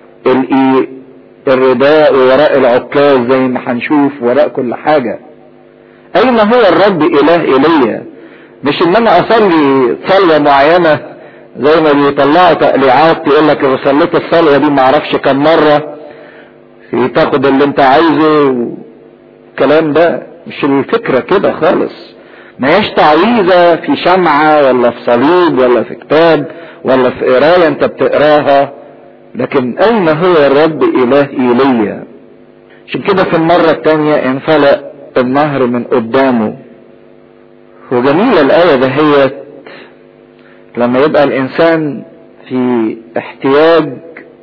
الرداء ووراء العكاز زي ما هنشوف وراء كل حاجة اين هو الرب اله ايليا مش ان انا اصلي صلوة معينة زي ما بيطلعوا تقليعات يقول لك اذا صليت الصلوة دي معرفش كم مرة تاخد اللي انت عايزه الكلام ده مش الفكرة كده خالص ما هيش تعويذة في شمعة ولا في صليب ولا في كتاب ولا في قراية انت بتقراها لكن اين هو الرب اله ايليا عشان كده في المرة التانية انفلق النهر من قدامه وجميلة الآية دهيت لما يبقى الإنسان في احتياج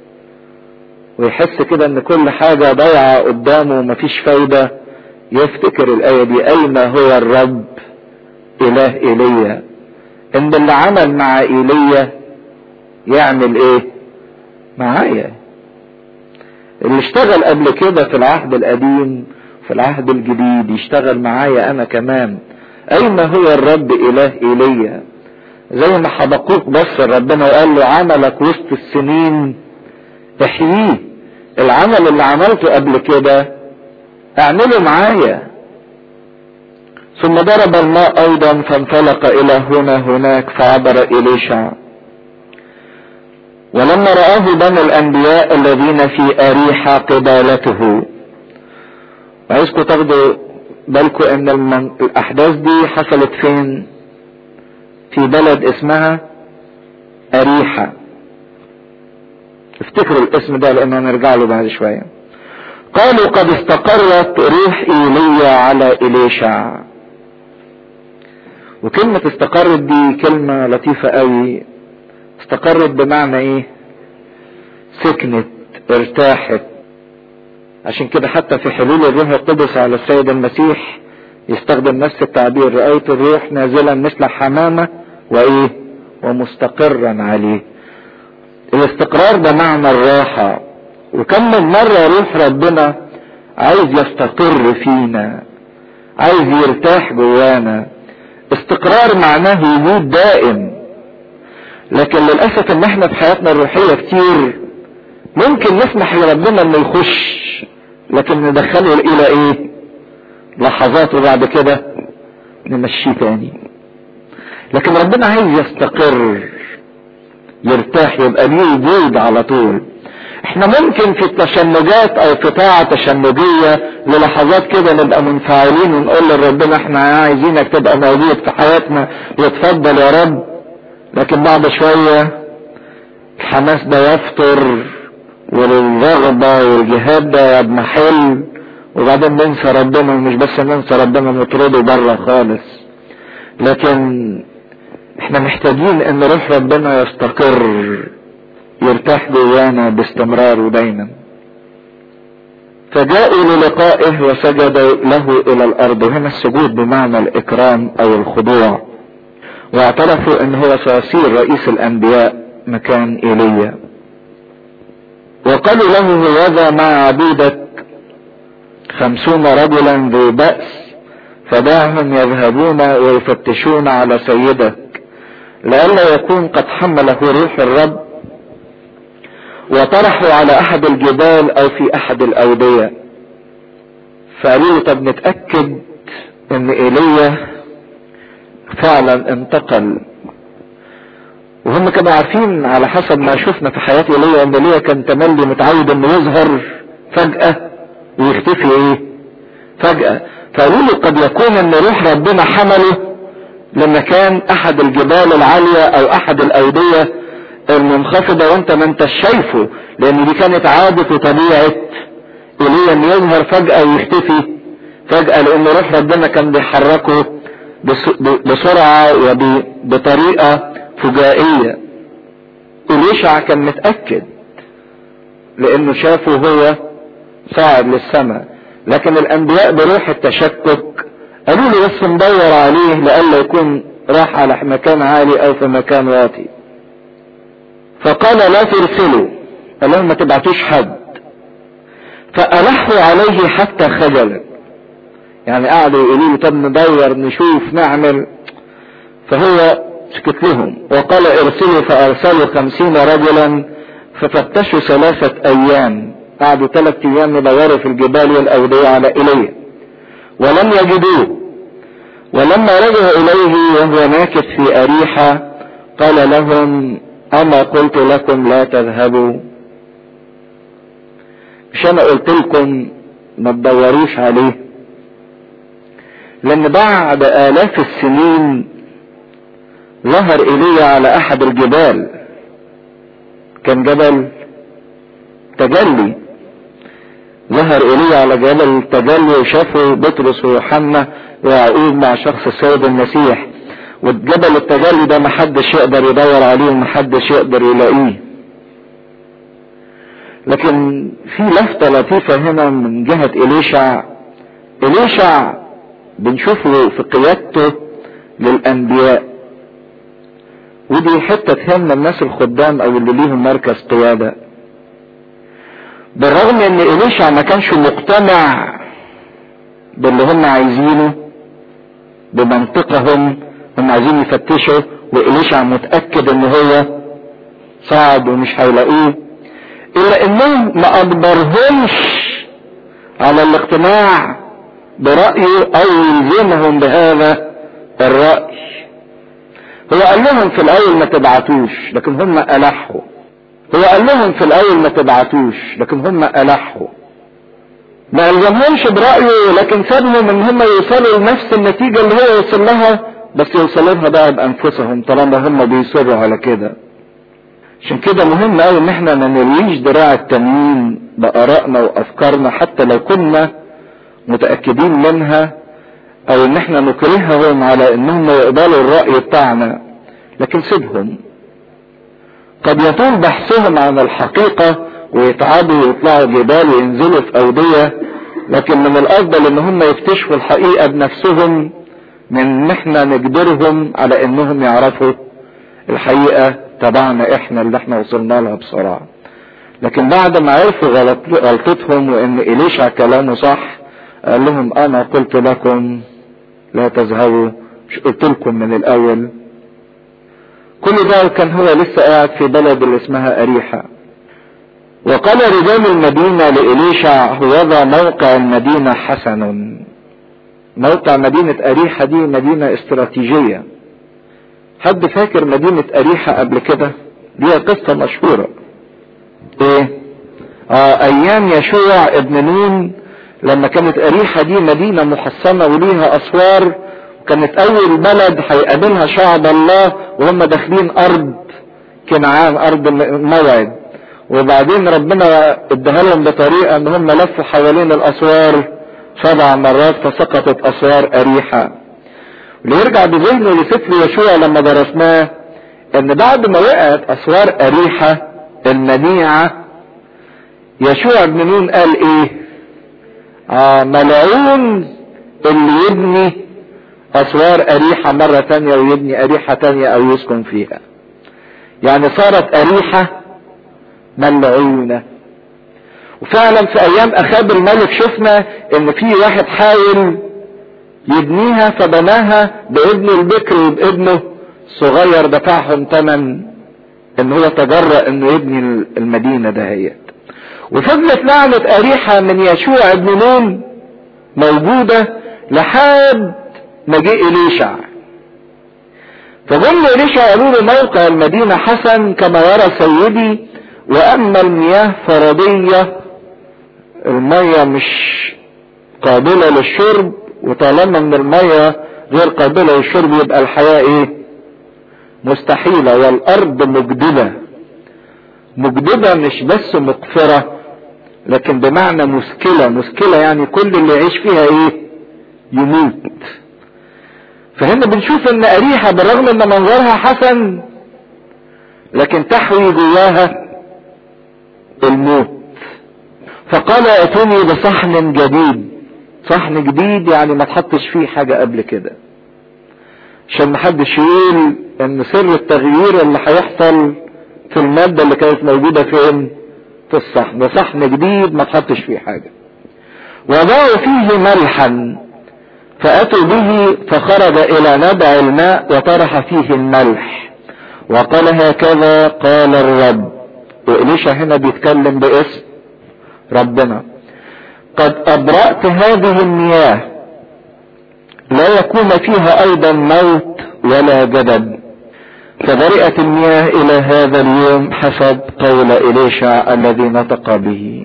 ويحس كده ان كل حاجة ضايعة قدامه ومفيش فايدة يفتكر الآية دي أين هو الرب إله إيليا إن اللي عمل مع إيليا يعمل إيه معايا اللي اشتغل قبل كده في العهد القديم في العهد الجديد يشتغل معايا أنا كمان أين هو الرب إله إيليا زي ما حبقوك بص ربنا وقال له عملك وسط السنين احييه العمل اللي عملته قبل كده اعمله معايا ثم ضرب الماء ايضا فانطلق الى هنا هناك فعبر اليشع ولما رآه بنو الانبياء الذين في اريحة قبالته وعايزكم تاخدوا بالكم ان المن... الاحداث دي حصلت فين في بلد اسمها اريحة افتكروا الاسم ده لانه نرجع له بعد شوية قالوا قد استقرت روح ايليا على اليشع وكلمة استقرت دي كلمة لطيفة قوي استقرت بمعنى ايه سكنت ارتاحت عشان كده حتى في حلول الروح القدس على السيد المسيح يستخدم نفس التعبير رأيت الروح نازلا مثل حمامة وايه ومستقرا عليه الاستقرار ده معنى الراحة وكم من مرة روح ربنا عايز يستقر فينا عايز يرتاح جوانا استقرار معناه وجود دائم لكن للأسف ان احنا في حياتنا الروحية كتير ممكن نسمح لربنا انه يخش لكن ندخله الى ايه لحظات وبعد كده نمشيه تاني لكن ربنا عايز يستقر يرتاح يبقى ليه وجود على طول احنا ممكن في التشنجات او في طاعة تشنجية للحظات كده نبقى منفعلين ونقول لربنا احنا عايزينك تبقى موجود في حياتنا وتفضل يا رب لكن بعد شوية الحماس ده يفطر والرغبة والجهاد ده يضمحل وبعدين ننسى ربنا ومش بس ننسى ربنا نطرده بره خالص لكن احنا محتاجين ان روح ربنا يستقر يرتاح جوانا باستمرار ودايما فجاءوا للقائه وسجدوا له الى الارض وهنا السجود بمعنى الاكرام او الخضوع واعترفوا ان هو سيصير رئيس الانبياء مكان ايليا وقالوا له هذا مع عبيدك خمسون رجلا ذو بأس فدعهم يذهبون ويفتشون على سيدك لئلا يكون قد حمله روح الرب وطرحوا على احد الجبال او في احد الاودية فقالوا له طب نتأكد ان ايليا فعلا انتقل وهم كانوا عارفين على حسب ما شفنا في حياة ايليا ان ايليا كان تملي متعود انه يظهر فجأة ويختفي ايه فجأة فقالوا له قد يكون ان روح ربنا حمله لمكان احد الجبال العالية او احد الاودية المنخفضة وانت ما انت شايفه لان دي كانت عادة وطبيعة ايليا ان يظهر فجأة ويختفي فجأة لان روح ربنا كان بيحركه بسرعة وبطريقة فجائية إليشع كان متأكد لانه شافه هو صاعد للسماء لكن الانبياء بروح التشكك قالوا له بس ندور عليه لئلا يكون راح على مكان عالي او في مكان واطي فقال لا ترسلوا قال لهم ما تبعتوش حد فألحوا عليه حتى خجل يعني قعدوا يقولوا له طب ندور نشوف نعمل فهو سكت لهم وقال ارسلوا فارسلوا خمسين رجلا ففتشوا ثلاثة ايام قعدوا ثلاث ايام يدوروا في الجبال والاودية على ايليا ولم يجدوه ولما رجعوا اليه وهو ماكث في اريحة قال لهم اما قلت لكم لا تذهبوا مش انا قلت لكم ما تدوروش عليه لان بعد الاف السنين ظهر ايليا على احد الجبال كان جبل تجلي ظهر ايليا على جبل التجلي وشافه بطرس ويوحنا ويعقوب مع شخص السيد المسيح والجبل التجلي ده محدش يقدر يدور عليه ومحدش يقدر يلاقيه لكن في لفتة لطيفة هنا من جهة إليشع إليشع بنشوفه في قيادته للأنبياء ودي حتة تهم الناس الخدام أو اللي ليهم مركز قيادة بالرغم ان إليشع ما كانش مقتنع باللي هم عايزينه بمنطقهم هم عايزين يفتشوا وإليشع متأكد ان هو صعد ومش هيلاقوه الا انهم ما اجبرهمش على الاقتناع برأيه او يلزمهم بهذا الرأي هو قال لهم في الاول ما تبعتوش لكن هم الحوا هو قال لهم في الاول ما تبعتوش لكن هم الحوا ما الزمهمش برأيه لكن سابهم ان هم يوصلوا لنفس النتيجة اللي هو وصل لها بس يوصلوا لها بقى بانفسهم طالما هم بيصروا على كده عشان كده مهم قوي ان احنا ما نلويش دراع التمييز بارائنا وافكارنا حتى لو كنا متاكدين منها او ان احنا نكرههم على انهم يقبلوا الراي بتاعنا لكن سيبهم قد يطول بحثهم عن الحقيقه ويتعبوا ويطلعوا جبال وينزلوا في اوديه لكن من الافضل ان هم يكتشفوا الحقيقه بنفسهم من ان احنا نجبرهم على انهم يعرفوا الحقيقه تبعنا احنا اللي احنا وصلنا لها بسرعة لكن بعد ما عرفوا غلط غلطتهم وان اليشع كلامه صح قال لهم انا قلت لكم لا تذهبوا مش قلت لكم من الاول كل ده كان هو لسه قاعد في بلد اللي اسمها اريحة وقال رجال المدينة لإليشع هوذا موقع المدينة حسن موقع مدينة أريحة دي مدينة استراتيجية حد فاكر مدينة أريحة قبل كده ليها قصة مشهورة ايه آه ايام يشوع ابن نون لما كانت اريحة دي مدينة محصنة وليها اسوار كانت اول بلد هيقابلها شعب الله وهم داخلين ارض كنعان ارض موعد وبعدين ربنا اداها لهم بطريقة ان هم لفوا حوالين الاسوار سبع مرات فسقطت اسوار اريحة اللي يرجع بذهنه لسفر يشوع لما درسناه ان بعد ما وقعت اسوار اريحة المنيعة يشوع بن نون قال ايه آه ملعون اللي يبني اسوار اريحة مرة تانية ويبني اريحة تانية او يسكن فيها يعني صارت اريحة ملعونة وفعلا في ايام اخاب الملك شفنا ان في واحد حاول يبنيها فبناها بابنه البكر وبابنه الصغير دفعهم ثمن ان هو تجرأ انه يبني المدينة دهيت وفضلت لعنة اريحة من يشوع ابن نون موجودة لحد ما جه اليشع فظل اليشع قالوا له موقع المدينة حسن كما يرى سيدي واما المياه فردية المية مش قابلة للشرب وطالما ان المية غير قابلة للشرب يبقى الحياة ايه مستحيلة والارض مجدبة مجدبة مش بس مقفرة لكن بمعنى مشكلة مشكلة يعني كل اللي يعيش فيها ايه يموت فهنا بنشوف ان اريحة بالرغم ان منظرها حسن لكن تحوي جواها الموت فقال اتوني بصحن جديد صحن جديد يعني ما تحطش فيه حاجة قبل كده عشان محدش يقول ان سر التغيير اللي هيحصل في المادة اللي كانت موجودة فين في الصحن ده صحن جديد ما تحطش فيه حاجة وضعوا فيه ملحا فأتوا به فخرج إلى نبع الماء وطرح فيه الملح وقال هكذا قال الرب وإليشا هنا بيتكلم باسم ربنا قد أبرأت هذه المياه لا يكون فيها أيضا موت ولا جدب فبرئت المياه إلى هذا اليوم حسب قول إليشع الذي نطق به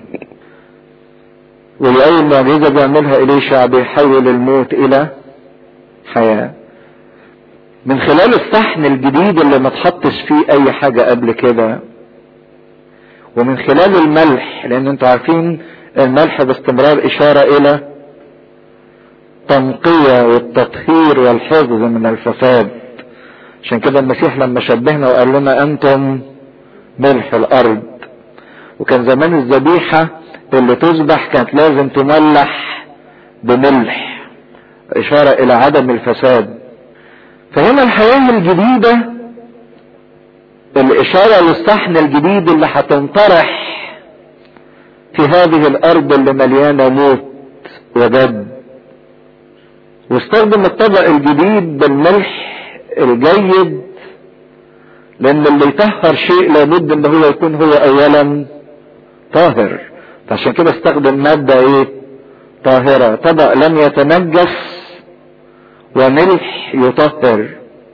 ولأول معجزة بيعملها إليشع بيحول الموت إلى حياة من خلال الصحن الجديد اللي ما تحطش فيه أي حاجة قبل كده ومن خلال الملح لأن انتوا عارفين الملح باستمرار إشارة إلى تنقية والتطهير والحفظ من الفساد عشان كده المسيح لما شبهنا وقال لنا أنتم ملح الأرض وكان زمان الذبيحة اللي تذبح كانت لازم تملح بملح إشارة إلى عدم الفساد فهنا الحياة الجديدة الإشارة للصحن الجديد اللي هتنطرح في هذه الأرض اللي مليانة موت وجد واستخدم الطبق الجديد بالملح الجيد لأن اللي يطهر شيء لابد إن هو يكون هو أولا طاهر فعشان كده استخدم مادة إيه؟ طاهرة طبق لم يتنجس وملح يطهر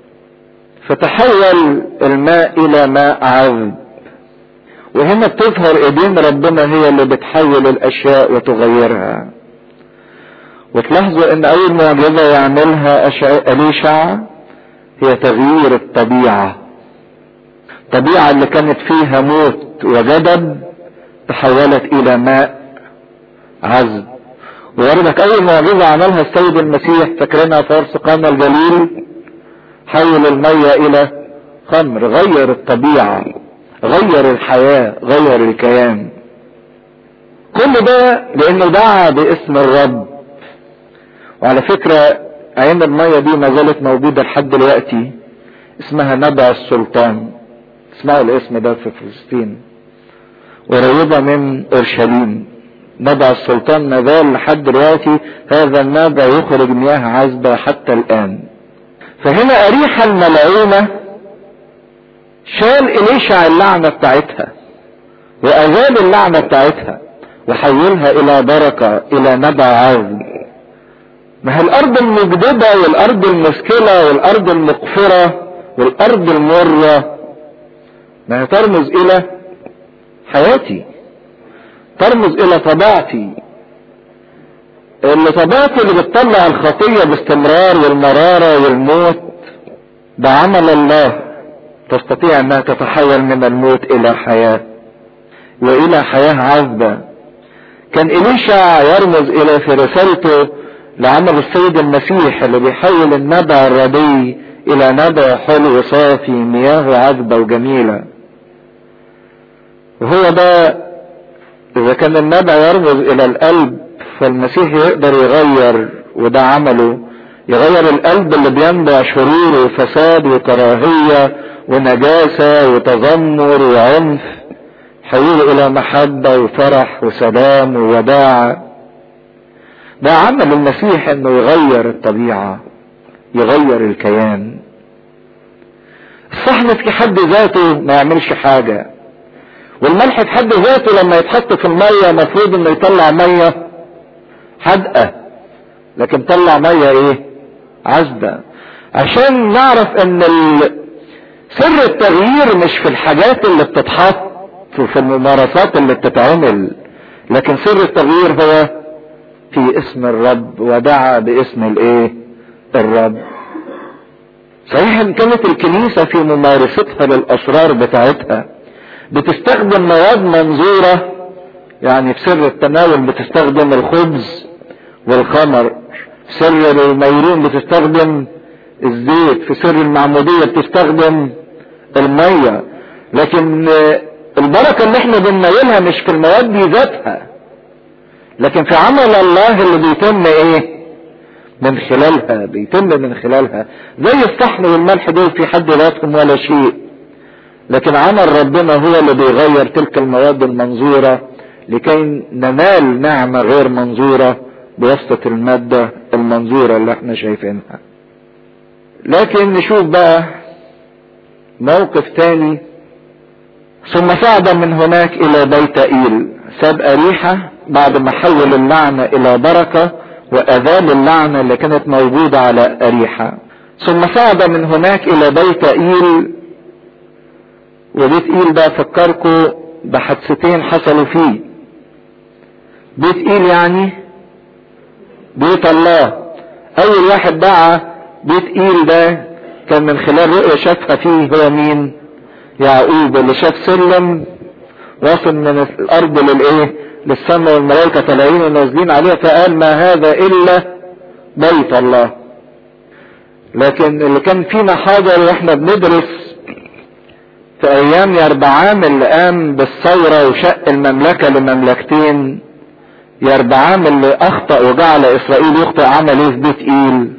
فتحول الماء الى ماء عذب وهنا بتظهر ايدين ربنا هي اللي بتحول الاشياء وتغيرها وتلاحظوا ان اول معجزة يعملها اليشع هي تغيير الطبيعة الطبيعة اللي كانت فيها موت وجدب تحولت الى ماء عذب ووردك اول معجزة عملها السيد المسيح فاكرينها فارس قانا الجليل حول المية الى خمر غير الطبيعة غير الحياة غير الكيان كل ده لانه دعا باسم الرب وعلى فكرة عين المية دي ما زالت موجودة لحد دلوقتي اسمها نبع السلطان اسمعوا الاسم ده في فلسطين قريبة من اورشليم نبع السلطان ما زال لحد دلوقتي هذا النبع يخرج مياه عذبة حتى الآن فهنا أريحة الملعونة شال إليشع اللعنة بتاعتها وأزال اللعنة بتاعتها وحولها إلى بركة إلى نبع عذب ما هي الأرض المجدبة والأرض المشكلة والأرض المقفرة والأرض المرة ما هي ترمز إلى حياتي ترمز الى طبيعتي اللي طبيعتي اللي بتطلع الخطية باستمرار والمرارة والموت ده عمل الله تستطيع انها تتحول من الموت الى حياة والى حياة عذبة كان إليشع يرمز الى في رسالته لعمل السيد المسيح اللي بيحول النبع الردي الى نبع حلو صافي مياه عذبة وجميلة وهو ده اذا كان النبع يرمز الى القلب فالمسيح يقدر يغير وده عمله يغير القلب اللي بينبع شرور وفساد وكراهية ونجاسة وتذمر وعنف حوله الى محبة وفرح وسلام ووداع ده عمل المسيح انه يغير الطبيعة يغير الكيان الصحن في حد ذاته ما يعملش حاجة والملح في حد ذاته لما يتحط في المية مفروض انه يطلع مية حدقة لكن طلع مية ايه عذبة عشان نعرف ان سر التغيير مش في الحاجات اللي بتتحط وفي الممارسات اللي بتتعمل لكن سر التغيير هو في اسم الرب ودعا باسم الايه الرب صحيح ان كانت الكنيسة في ممارستها للاسرار بتاعتها بتستخدم مواد منظورة يعني في سر التناول بتستخدم الخبز والخمر في سر الميرون بتستخدم الزيت في سر المعمودية بتستخدم المية لكن البركة اللي احنا بنناولها مش في المواد دي ذاتها لكن في عمل الله اللي بيتم ايه من خلالها بيتم من خلالها زي الصحن والملح دول في حد ذاتهم ولا شيء لكن عمل ربنا هو اللي بيغير تلك المواد المنظورة لكي ننال نعمة غير منظورة بواسطة المادة المنظورة اللي احنا شايفينها لكن نشوف بقى موقف تاني ثم صعد من هناك الى بيت ايل ساب اريحة بعد ما حول اللعنة الى بركة واذال اللعنة اللي كانت موجودة على اريحة ثم صعد من هناك الى بيت ايل وبيت ايل ده فكركم بحادثتين حصلوا فيه بيت ايل يعني بيت الله اول واحد دعا بيت ايل ده كان من خلال رؤية شافها فيه هو مين يعقوب اللي شاف سلم واصل من الارض للايه للسماء والملائكة طالعين ونازلين عليها فقال ما هذا الا بيت الله لكن اللي كان فينا حاضر واحنا بندرس في ايام يربعام اللي قام بالثورة وشق المملكة لمملكتين يربعام اللي اخطأ وجعل اسرائيل يخطئ عمل ايه في بيت ايل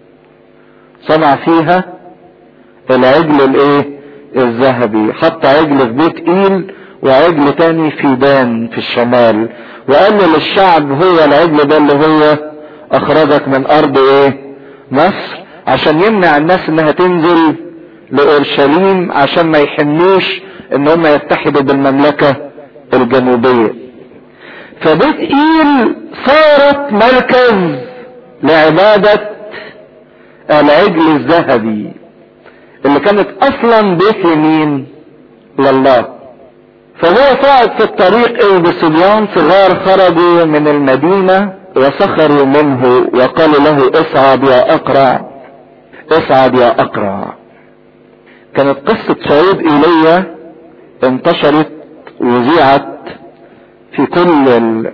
صنع فيها العجل الايه الذهبي حط عجل في بيت ايل وعجل تاني في دان في الشمال وقال للشعب هو العجل ده اللي هو اخرجك من ارض ايه مصر عشان يمنع الناس انها تنزل لاورشليم عشان ما يحنوش ان هم يتحدوا بالمملكة الجنوبية فبيت ايل صارت مركز لعبادة العجل الذهبي اللي كانت اصلا بيت لمين لله فهو صعد في الطريق اذ بصبيان صغار خرجوا من المدينة وسخروا منه وقالوا له اصعد يا اقرع اصعد يا اقرع كانت قصة صعود ايليا انتشرت وذيعت في كل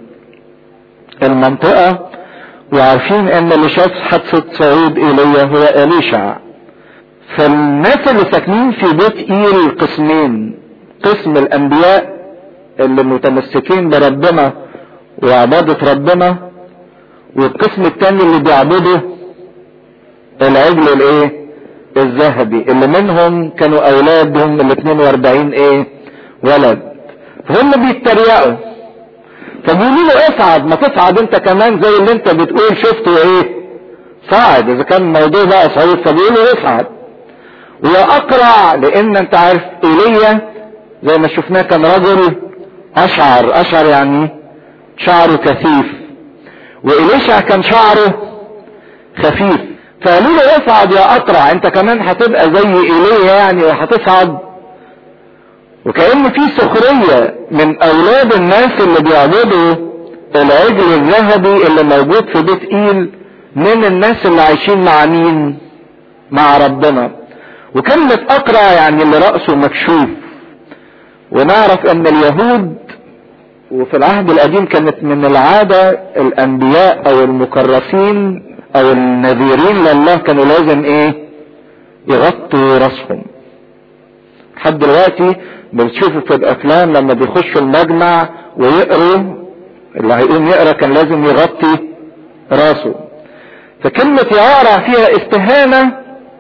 المنطقة وعارفين ان اللي شاف حادثة صعود ايليا هو اليشع فالناس اللي ساكنين في بيت ايل قسمين قسم الانبياء اللي متمسكين بربنا وعبادة ربنا والقسم التاني اللي بيعبدوا العجل الايه الذهبي اللي منهم كانوا اولادهم ال 42 ايه ولد فهم بيتريقوا فبيقولوا له اصعد ما تصعد انت كمان زي اللي انت بتقول شفته ايه صعد اذا كان الموضوع بقى صعود فبيقولوا اصعد واقرع لان انت عارف ايليا زي ما شفناه كان رجل اشعر اشعر يعني شعره كثيف وإليشع كان شعره خفيف فقالوا له اصعد يا اقرع انت كمان هتبقى زي ايليا يعني وهتصعد وكأن في سخرية من اولاد الناس اللي بيعبدوا العجل الذهبي اللي موجود في بيت ايل من الناس اللي عايشين مع مين مع ربنا وكلمة اقرع يعني اللي رأسه مكشوف ونعرف ان اليهود وفي العهد القديم كانت من العادة الانبياء او المكرسين او النذيرين لله كانوا لازم ايه يغطوا راسهم لحد دلوقتي بنشوفه في الافلام لما بيخشوا المجمع ويقروا اللي هيقوم يقرا كان لازم يغطي راسه فكلمة يقرا فيها استهانة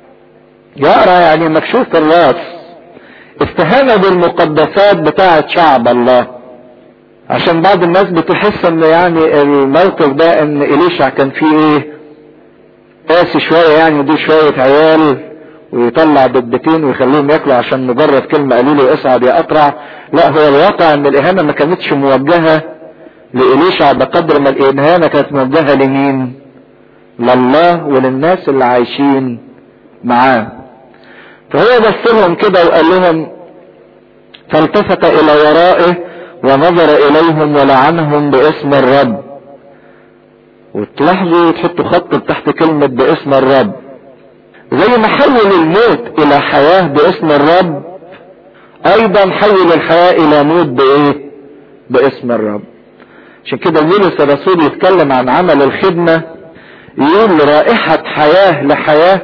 يقرا يعني مكشوف الراس استهانة بالمقدسات بتاعة شعب الله عشان بعض الناس بتحس ان يعني الموقف ده ان اليشع كان فيه ايه قاسي شوية يعني دي شوية عيال ويطلع دبتين ويخليهم ياكلوا عشان مجرد كلمة قالوا له اصعد يا اقرع لا هو الواقع ان الاهانة ما كانتش موجهة لإليشع بقدر ما الإهانة كانت موجهة لمين لله وللناس اللي عايشين معاه فهو بص لهم كده وقال لهم فالتفت الى ورائه ونظر اليهم ولعنهم باسم الرب وتلاحظوا تحطوا خط تحت كلمة باسم الرب زي ما حول الموت الى حياة باسم الرب ايضا حول الحياة الى موت بايه باسم الرب عشان كده بولس الرسول يتكلم عن عمل الخدمة يقول رائحة حياة لحياة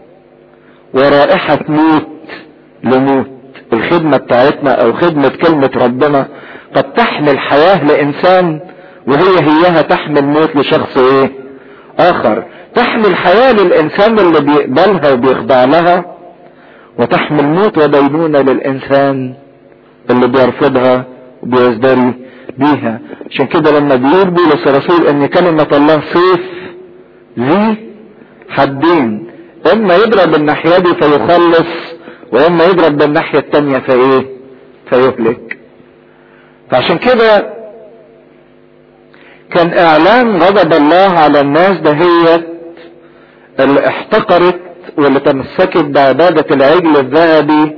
ورائحة موت لموت الخدمة بتاعتنا او خدمة كلمة ربنا قد تحمل حياة لانسان وهي هيها تحمل موت لشخص ايه اخر تحمل حياة للانسان اللي بيقبلها وبيخضع لها وتحمل موت ودينونة للانسان اللي بيرفضها وبيزدري بيها عشان كده لما بيقول بولس الرسول ان كلمة الله سيف ذي حدين اما يضرب بالناحية دي فيخلص واما يضرب بالناحية التانية فايه فيهلك فعشان كده كان اعلان غضب الله على الناس دهيت اللي احتقرت واللي تمسكت بعبادة العجل الذهبي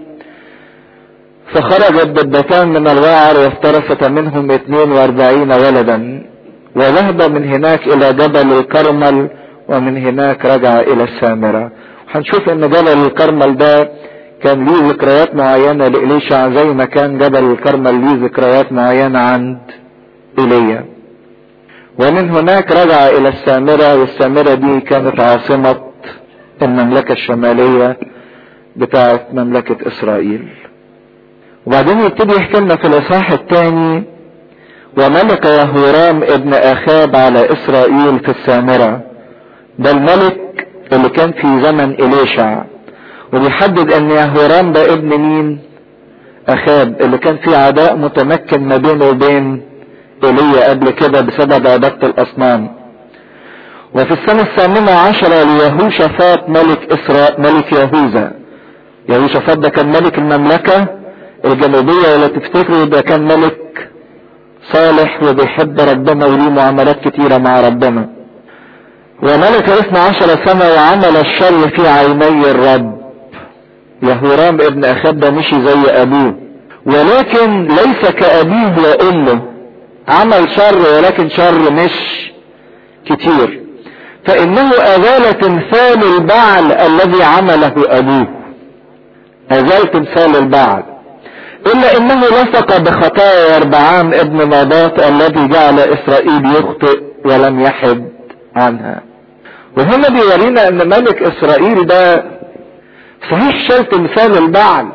فخرجت دبتان من الوعر وافترست منهم 42 ولدا وذهب من هناك الى جبل الكرمل ومن هناك رجع الى السامرة هنشوف ان جبل الكرمل ده كان ليه ذكريات معينة لإليشع زي ما كان جبل الكرمل ليه ذكريات معينة عند إيليا ومن هناك رجع إلى السامرة والسامرة دي كانت عاصمة المملكة الشمالية بتاعة مملكة إسرائيل وبعدين يبتدي يحكي لنا في الإصحاح الثاني وملك يهورام ابن أخاب على إسرائيل في السامرة ده الملك اللي كان في زمن إليشع وبيحدد ان يهورام ده ابن مين اخاب اللي كان فيه عداء متمكن ما بينه وبين ايليا قبل كده بسبب عبادة الاصنام وفي السنة الثامنة عشرة ليهوشافاط ملك اسراء ملك يهوذا يهوشافاط ده كان ملك المملكة الجنوبية ولا تفتكروا ده كان ملك صالح وبيحب ربنا وليه معاملات كتيرة مع ربنا وملك اثنى عشر سنة وعمل الشر في عيني الرب يهورام ابن اخاب ده مشي زي ابوه ولكن ليس كابيه وامه عمل شر ولكن شر مش كتير فانه ازال تمثال البعل الذي عمله ابوه ازال تمثال البعل الا انه لصق بخطايا يربعام ابن نباط الذي جعل اسرائيل يخطئ ولم يحد عنها وهنا بيورينا ان ملك اسرائيل ده صحيح شال تمثال البعل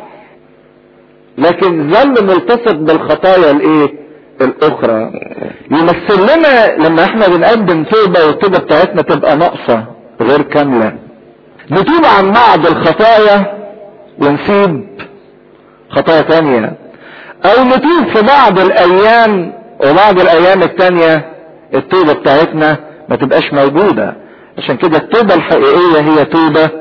لكن ظل ملتصق بالخطايا الايه الاخرى يمثل لنا لما احنا بنقدم توبة والتوبة بتاعتنا تبقى ناقصة غير كاملة نتوب عن بعض الخطايا ونسيب خطايا تانية او نتوب في بعض الايام وبعض الايام التانية التوبة بتاعتنا ما تبقاش موجودة عشان كده التوبة الحقيقية هي توبة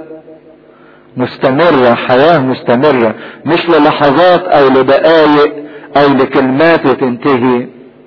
مستمرة حياة مستمرة مش للحظات او لدقايق او لكلمات وتنتهي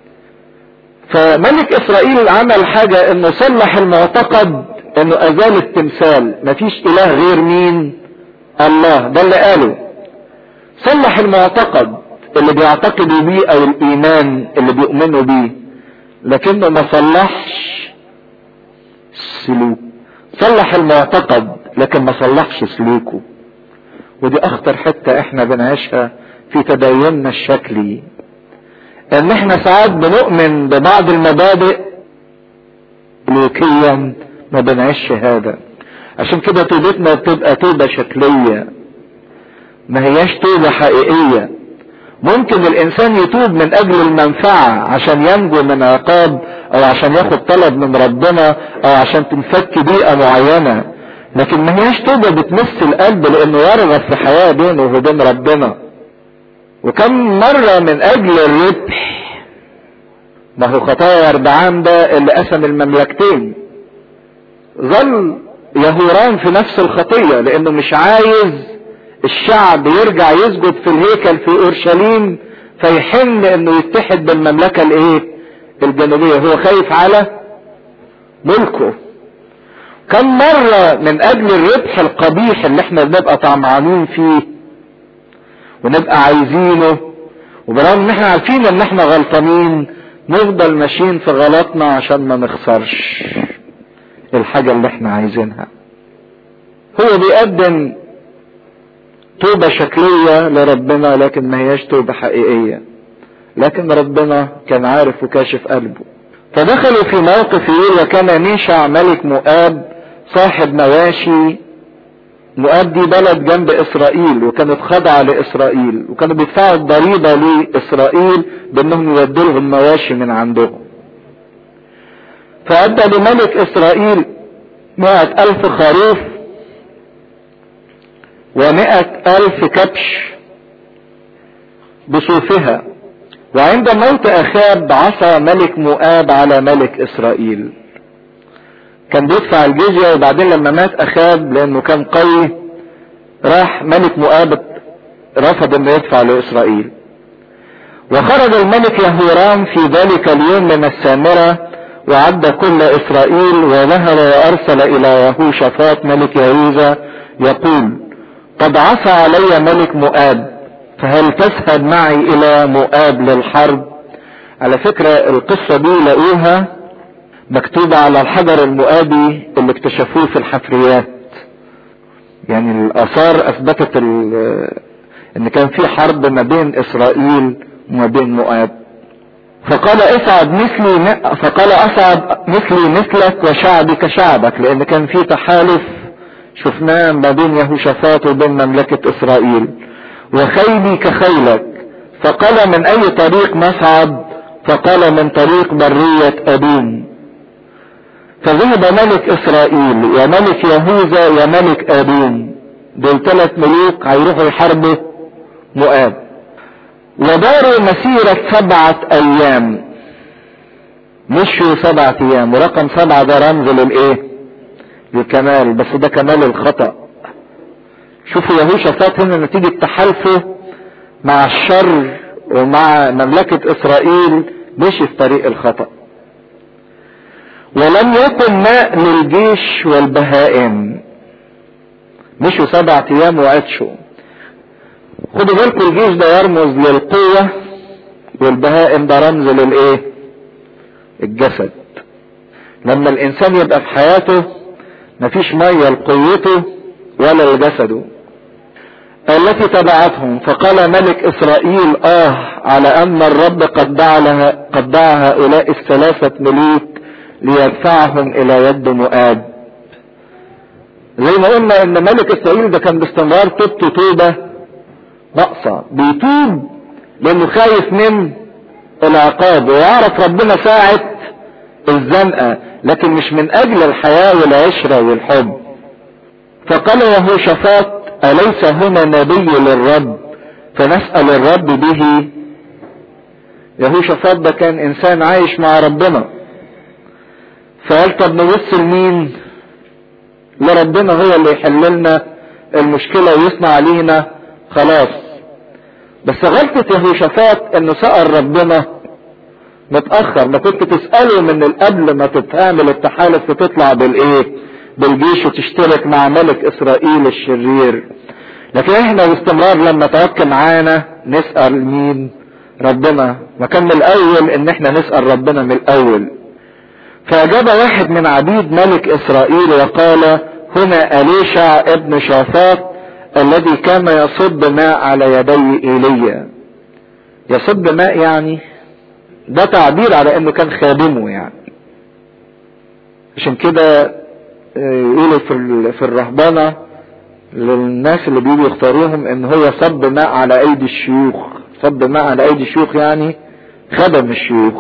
فملك اسرائيل عمل حاجة انه صلح المعتقد انه ازال التمثال مفيش اله غير مين الله ده اللي قاله صلح المعتقد اللي بيعتقدوا بيه او الايمان اللي بيؤمنوا بيه لكنه ما صلحش السلوك صلح المعتقد لكن ما صلحش سلوكه ودي اخطر حتة احنا بنعيشها في تديننا الشكلي ان احنا ساعات بنؤمن ببعض المبادئ سلوكيا ما بنعيش هذا عشان كده توبتنا بتبقى توبة شكلية ما هياش توبة حقيقية ممكن الانسان يتوب من اجل المنفعة عشان ينجو من عقاب او عشان ياخد طلب من ربنا او عشان تنفك بيئة معينة لكن ما هياش توبة بتمس القلب لانه يرغب في حياة بينه وبين ربنا وكم مرة من اجل الربح ما هو خطايا اربعام ده اللي قسم المملكتين ظل يهوران في نفس الخطية لانه مش عايز الشعب يرجع يسجد في الهيكل في اورشليم فيحن انه يتحد بالمملكة الايه الجنوبية هو خايف على ملكه كم مرة من اجل الربح القبيح اللي احنا بنبقى طمعانين فيه ونبقى عايزينه وبرغم ان احنا عارفين ان احنا غلطانين نفضل ماشيين في غلطنا عشان ما نخسرش الحاجة اللي احنا عايزينها هو بيقدم توبة شكلية لربنا لكن ما هياش توبة حقيقية لكن ربنا كان عارف وكاشف قلبه فدخلوا في موقف يقول وكان ميشع ملك مؤاب صاحب مواشي مؤاب دي بلد جنب اسرائيل وكانت خاضعة لاسرائيل وكانوا بيدفعوا الضريبة لاسرائيل بانهم يودوا لهم مواشي من عندهم فادى لملك اسرائيل مائة الف خروف ومائة الف كبش بصوفها وعند موت اخاب عصى ملك مؤاب على ملك اسرائيل كان بيدفع الجزية وبعدين لما مات اخاب لانه كان قوي راح ملك مؤاب رفض انه يدفع لاسرائيل وخرج الملك يهورام في ذلك اليوم من السامرة وعد كل اسرائيل وذهب وارسل الى يهوشافاط ملك يهوذا يقول قد عصى علي ملك مؤاب فهل تذهب معي الى مؤاب للحرب على فكرة القصة دي لقوها مكتوبة على الحجر المؤابي اللي اكتشفوه في الحفريات يعني الاثار اثبتت ان كان في حرب ما بين اسرائيل وما بين مؤاب فقال اصعد مثلي فقال اصعد مثلي مثلك وشعبي كشعبك لان كان في تحالف شفناه ما بين يهوشافاط وبين مملكة اسرائيل وخيلي كخيلك فقال من اي طريق نصعد فقال من طريق برية ابين فذهب ملك اسرائيل وملك يهوذا وملك ابين دول ثلاث ملوك هيروحوا يحاربوا مؤاب وداروا مسيرة سبعة ايام مشوا سبعة ايام ورقم سبعة ده رمز للايه للكمال بس ده كمال الخطأ شوفوا يهوشافاط هنا نتيجة تحالفه مع الشر ومع مملكة اسرائيل مشي في طريق الخطأ ولم يكن ماء للجيش والبهائم مشوا سبعة ايام وعطشوا خدوا بالكم الجيش ده يرمز للقوة والبهائم ده رمز للايه الجسد لما الانسان يبقى في حياته مفيش مية لقوته ولا لجسده التي تبعتهم فقال ملك اسرائيل اه على ان الرب قد دعا لها قد دعا هؤلاء الثلاثة ملوك ليدفعهم الى يد مؤاب زي ما قلنا ان ملك اسرائيل ده كان باستمرار توبته توبة ناقصة بيتوب لانه خايف من العقاب ويعرف ربنا ساعة الزنقة لكن مش من اجل الحياة والعشرة والحب فقال يهوشافاط أليس هنا نبي للرب فنسأل الرب به يهوشافاط ده كان إنسان عايش مع ربنا فقال طب نبص لمين لربنا هو اللي يحل لنا المشكلة ويصنع لينا خلاص بس غلطة يهوشافاط انه سأل ربنا متأخر ما كنت تسأله من قبل ما تتعمل التحالف وتطلع بالايه بالجيش وتشترك مع ملك اسرائيل الشرير لكن احنا باستمرار لما توكل معانا نسأل مين ربنا ما كان من الاول ان احنا نسأل ربنا من الاول فاجاب واحد من عبيد ملك اسرائيل وقال هنا اليشع ابن شافاط الذي كان يصب ماء على يدي ايليا يصب ماء يعني ده تعبير على انه كان خادمه يعني عشان كده يقولوا في في الرهبنه للناس اللي بيجوا يختاروهم ان هو صب ماء على ايدي الشيوخ صب ماء على ايدي الشيوخ يعني خدم الشيوخ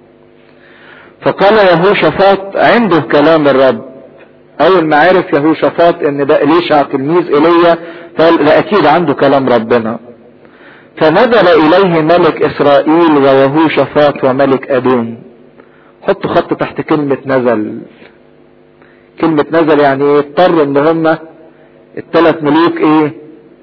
فقال يهوشافاط عنده كلام الرب اول ما عرف يهوشافاط ان ده اليشع تلميذ ايليا قال ده اكيد عنده كلام ربنا فنزل اليه ملك اسرائيل ويهوشافاط وملك ادوم حطوا خط تحت كلمة نزل كلمة نزل يعني ايه اضطر ان هم الثلاث ملوك ايه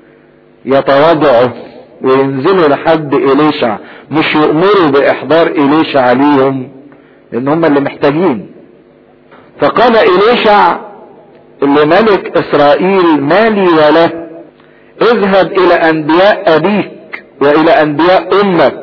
يتواضعوا وينزلوا لحد إليشع مش يؤمروا بإحضار إليشع عليهم لأن هم اللي محتاجين فقال إليشع لملك إسرائيل مالي وله اذهب إلى أنبياء أبيك وإلى أنبياء أمك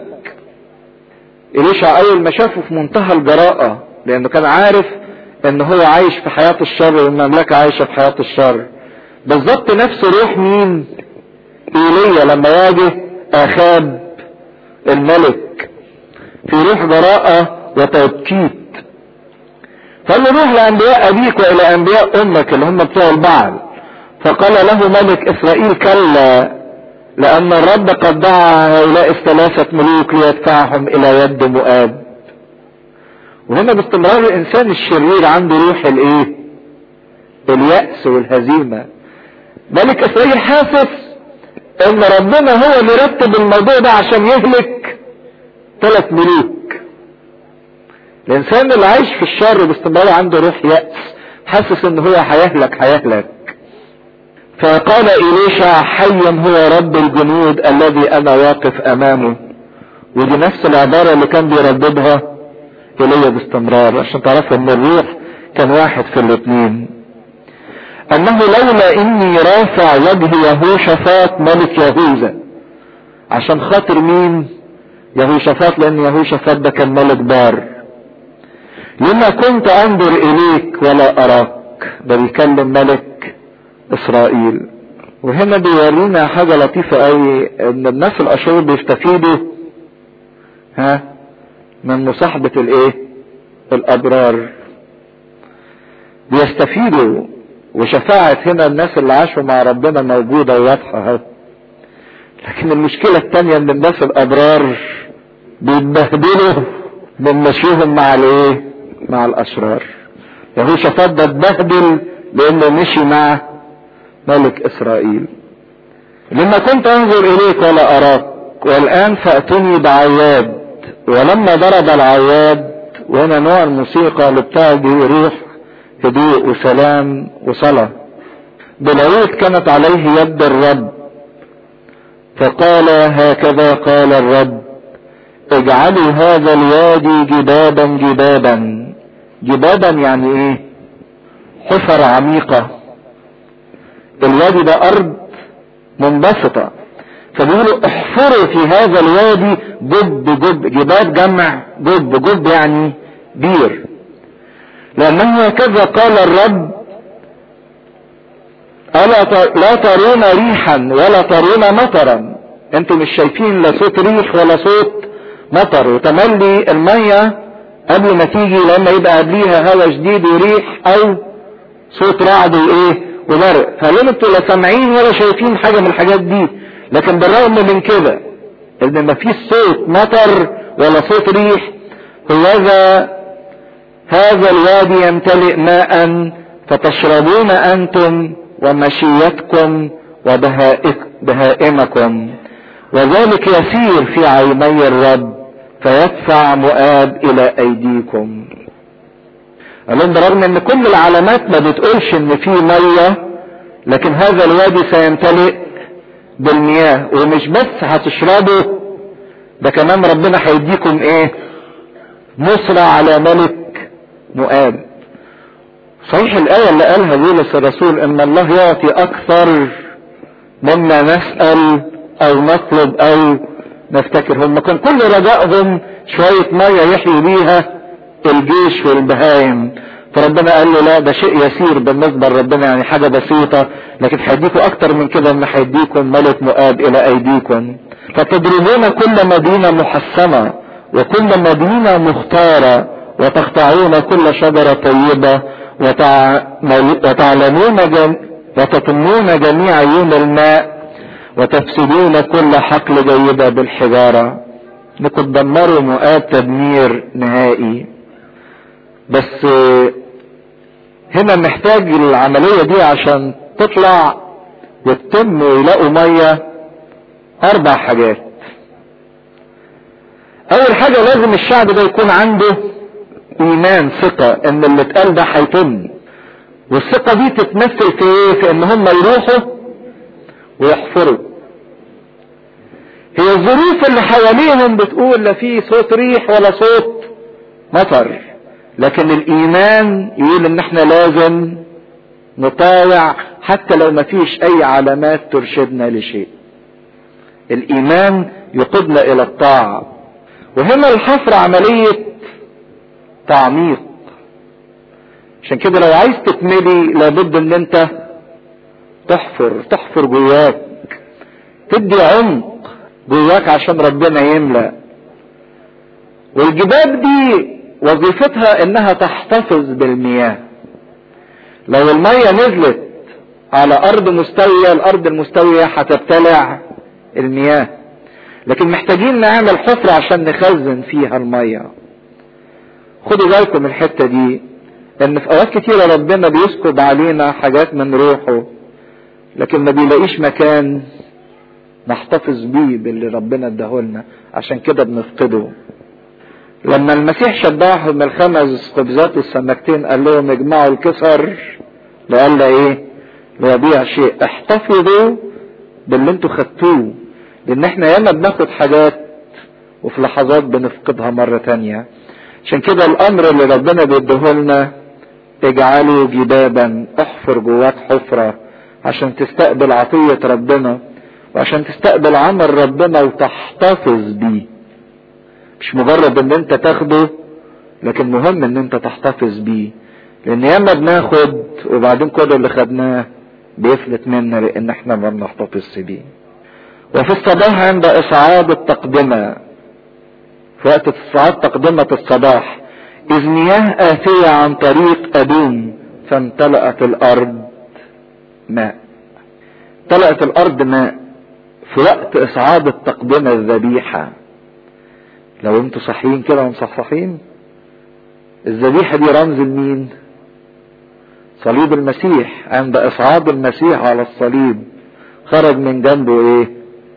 إليشع أول ما شافه في منتهى الجراءة لأنه كان عارف إن هو عايش في حياة الشر والمملكة عايشة في حياة الشر بالظبط نفس روح مين ايليا لما واجه اخاب الملك في روح جراءة وتوكيت فقال له روح لانبياء ابيك والى انبياء امك اللي هم بتوع البعل فقال له ملك اسرائيل كلا لان الرب قد دعا هؤلاء الثلاثة ملوك ليدفعهم الى يد مؤاب وهنا باستمرار الانسان الشرير عنده روح الايه اليأس والهزيمة ملك اسرائيل حاسس ان ربنا هو اللي رتب الموضوع ده عشان يهلك ثلاث ملوك الانسان اللي عايش في الشر باستمرار عنده روح يأس حاسس ان هو هيهلك هيهلك فقال إليشع حيا هو رب الجنود الذي انا واقف امامه ودي نفس العبارة اللي كان بيرددها ايليا باستمرار عشان تعرفوا ان الروح كان واحد في الاثنين انه لولا اني رافع وجه يهوشافاط ملك يهوذا عشان خاطر مين يهوشافاط لان يهوشافاط ده كان ملك بار لما كنت انظر اليك ولا اراك ده بيكلم ملك اسرائيل وهنا بيورينا حاجة لطيفة قوي ان الناس الاشرار بيستفيدوا ها من مصاحبة الايه الابرار بيستفيدوا وشفاعة هنا الناس اللي عاشوا مع ربنا موجودة وواضحة اهو لكن المشكلة التانية ان الناس الابرار بيتبهدلوا من مشيهم مع الايه مع الاشرار يهوشافاط ده اتبهدل لانه مشي مع ملك اسرائيل لما كنت انظر اليك ولا اراك والان فاتني بعياد ولما ضرب العياد وهنا نوع الموسيقى اللي بتاعه روح هدوء وسلام وصلاة داود كانت عليه يد الرب فقال هكذا قال الرب اجعلوا هذا الوادي جبابا جبابا جبابا يعني ايه حفر عميقة الوادي ده ارض منبسطة فبيقولوا احفروا في هذا الوادي جب جب جباب جمع جب جب يعني بير لأنه هكذا قال الرب ألا لا ترون ريحا ولا ترون مطرا انتم مش شايفين لا صوت ريح ولا صوت مطر وتملي المية قبل ما تيجي لما يبقى قبليها هواء شديد وريح او صوت رعد وايه وبرق فلما انتوا لا سامعين ولا شايفين حاجة من الحاجات دي لكن بالرغم من كده ان ما فيش صوت مطر ولا صوت ريح هذا هذا الوادي يمتلئ ماء فتشربون انتم ومشيتكم وبهائمكم وذلك يسير في عيني الرب فيدفع مؤاب الى ايديكم قال لهم برغم ان كل العلامات ما بتقولش ان في ميه لكن هذا الوادي سيمتلئ بالمياه ومش بس هتشربوا ده كمان ربنا هيديكم ايه نصرة على ملك مؤاب صحيح الآية اللي قالها بولس الرسول إن الله يعطي أكثر مما نسأل او نطلب او نفتكر هم كان كل رجائهم شوية مية يحيوا بيها الجيش والبهايم فربنا قال له لا ده شيء يسير بالنسبة لربنا يعني حاجة بسيطة لكن هيديكوا اكتر من كده ان هيديكم ملك مؤاب الى ايديكم فتضربون كل مدينة محسنة وكل مدينة مختارة وتقطعون كل شجرة طيبة وتعلمون جم... وتتمون جميع عيون الماء وتفسدون كل حقل جيدة بالحجارة انكم تدمروا مؤاب تدمير نهائي بس هنا محتاج العملية دي عشان تطلع وتتم ويلاقوا مية اربع حاجات اول حاجة لازم الشعب ده يكون عنده ايمان ثقة ان اللي اتقال ده هيتم والثقة دي تتمثل في ايه في ان هم يروحوا ويحفروا هي الظروف اللي حواليهم بتقول لا في صوت ريح ولا صوت مطر لكن الايمان يقول ان احنا لازم نطاوع حتى لو ما فيش اي علامات ترشدنا لشيء الايمان يقودنا الى الطاعة وهنا الحفر عملية تعميق عشان كده لو عايز تتملي لابد ان انت تحفر تحفر جواك تدي عمق جواك عشان ربنا يملأ والجبال دي وظيفتها انها تحتفظ بالمياه لو المية نزلت على ارض مستوية الارض المستوية هتبتلع المياه لكن محتاجين نعمل حفرة عشان نخزن فيها المية خدوا بالكم الحتة دي ان في اوقات كتيرة ربنا بيسكب علينا حاجات من روحه لكن ما بيلاقيش مكان نحتفظ بيه باللي ربنا اداهولنا عشان كده بنفقده لما المسيح شبعهم الخمس خبزات والسمكتين قال لهم اجمعوا الكسر لألا ايه ليضيع شيء احتفظوا باللي انتوا خدتوه لان احنا ياما بناخد حاجات وفي لحظات بنفقدها مرة تانية عشان كده الامر اللي ربنا بيديهولنا اجعلوا جبابا احفر جواك حفرة عشان تستقبل عطية ربنا وعشان تستقبل عمل ربنا وتحتفظ بيه مش مجرد ان انت تاخده لكن مهم ان انت تحتفظ بيه لان ياما بناخد وبعدين كل اللي خدناه بيفلت منا لان احنا ما بنحتفظش بيه وفي الصباح عند اصعاد التقدمة في وقت اصعاد تقدمة الصباح اذ مياه اتية عن طريق ادوم فامتلأت الارض ماء امتلأت الارض ماء في وقت اصعاد التقدمة الذبيحة لو انتوا صحيين كده ومصحصحين الذبيحة دي رمز لمين صليب المسيح عند اصعاد المسيح على الصليب خرج من جنبه ايه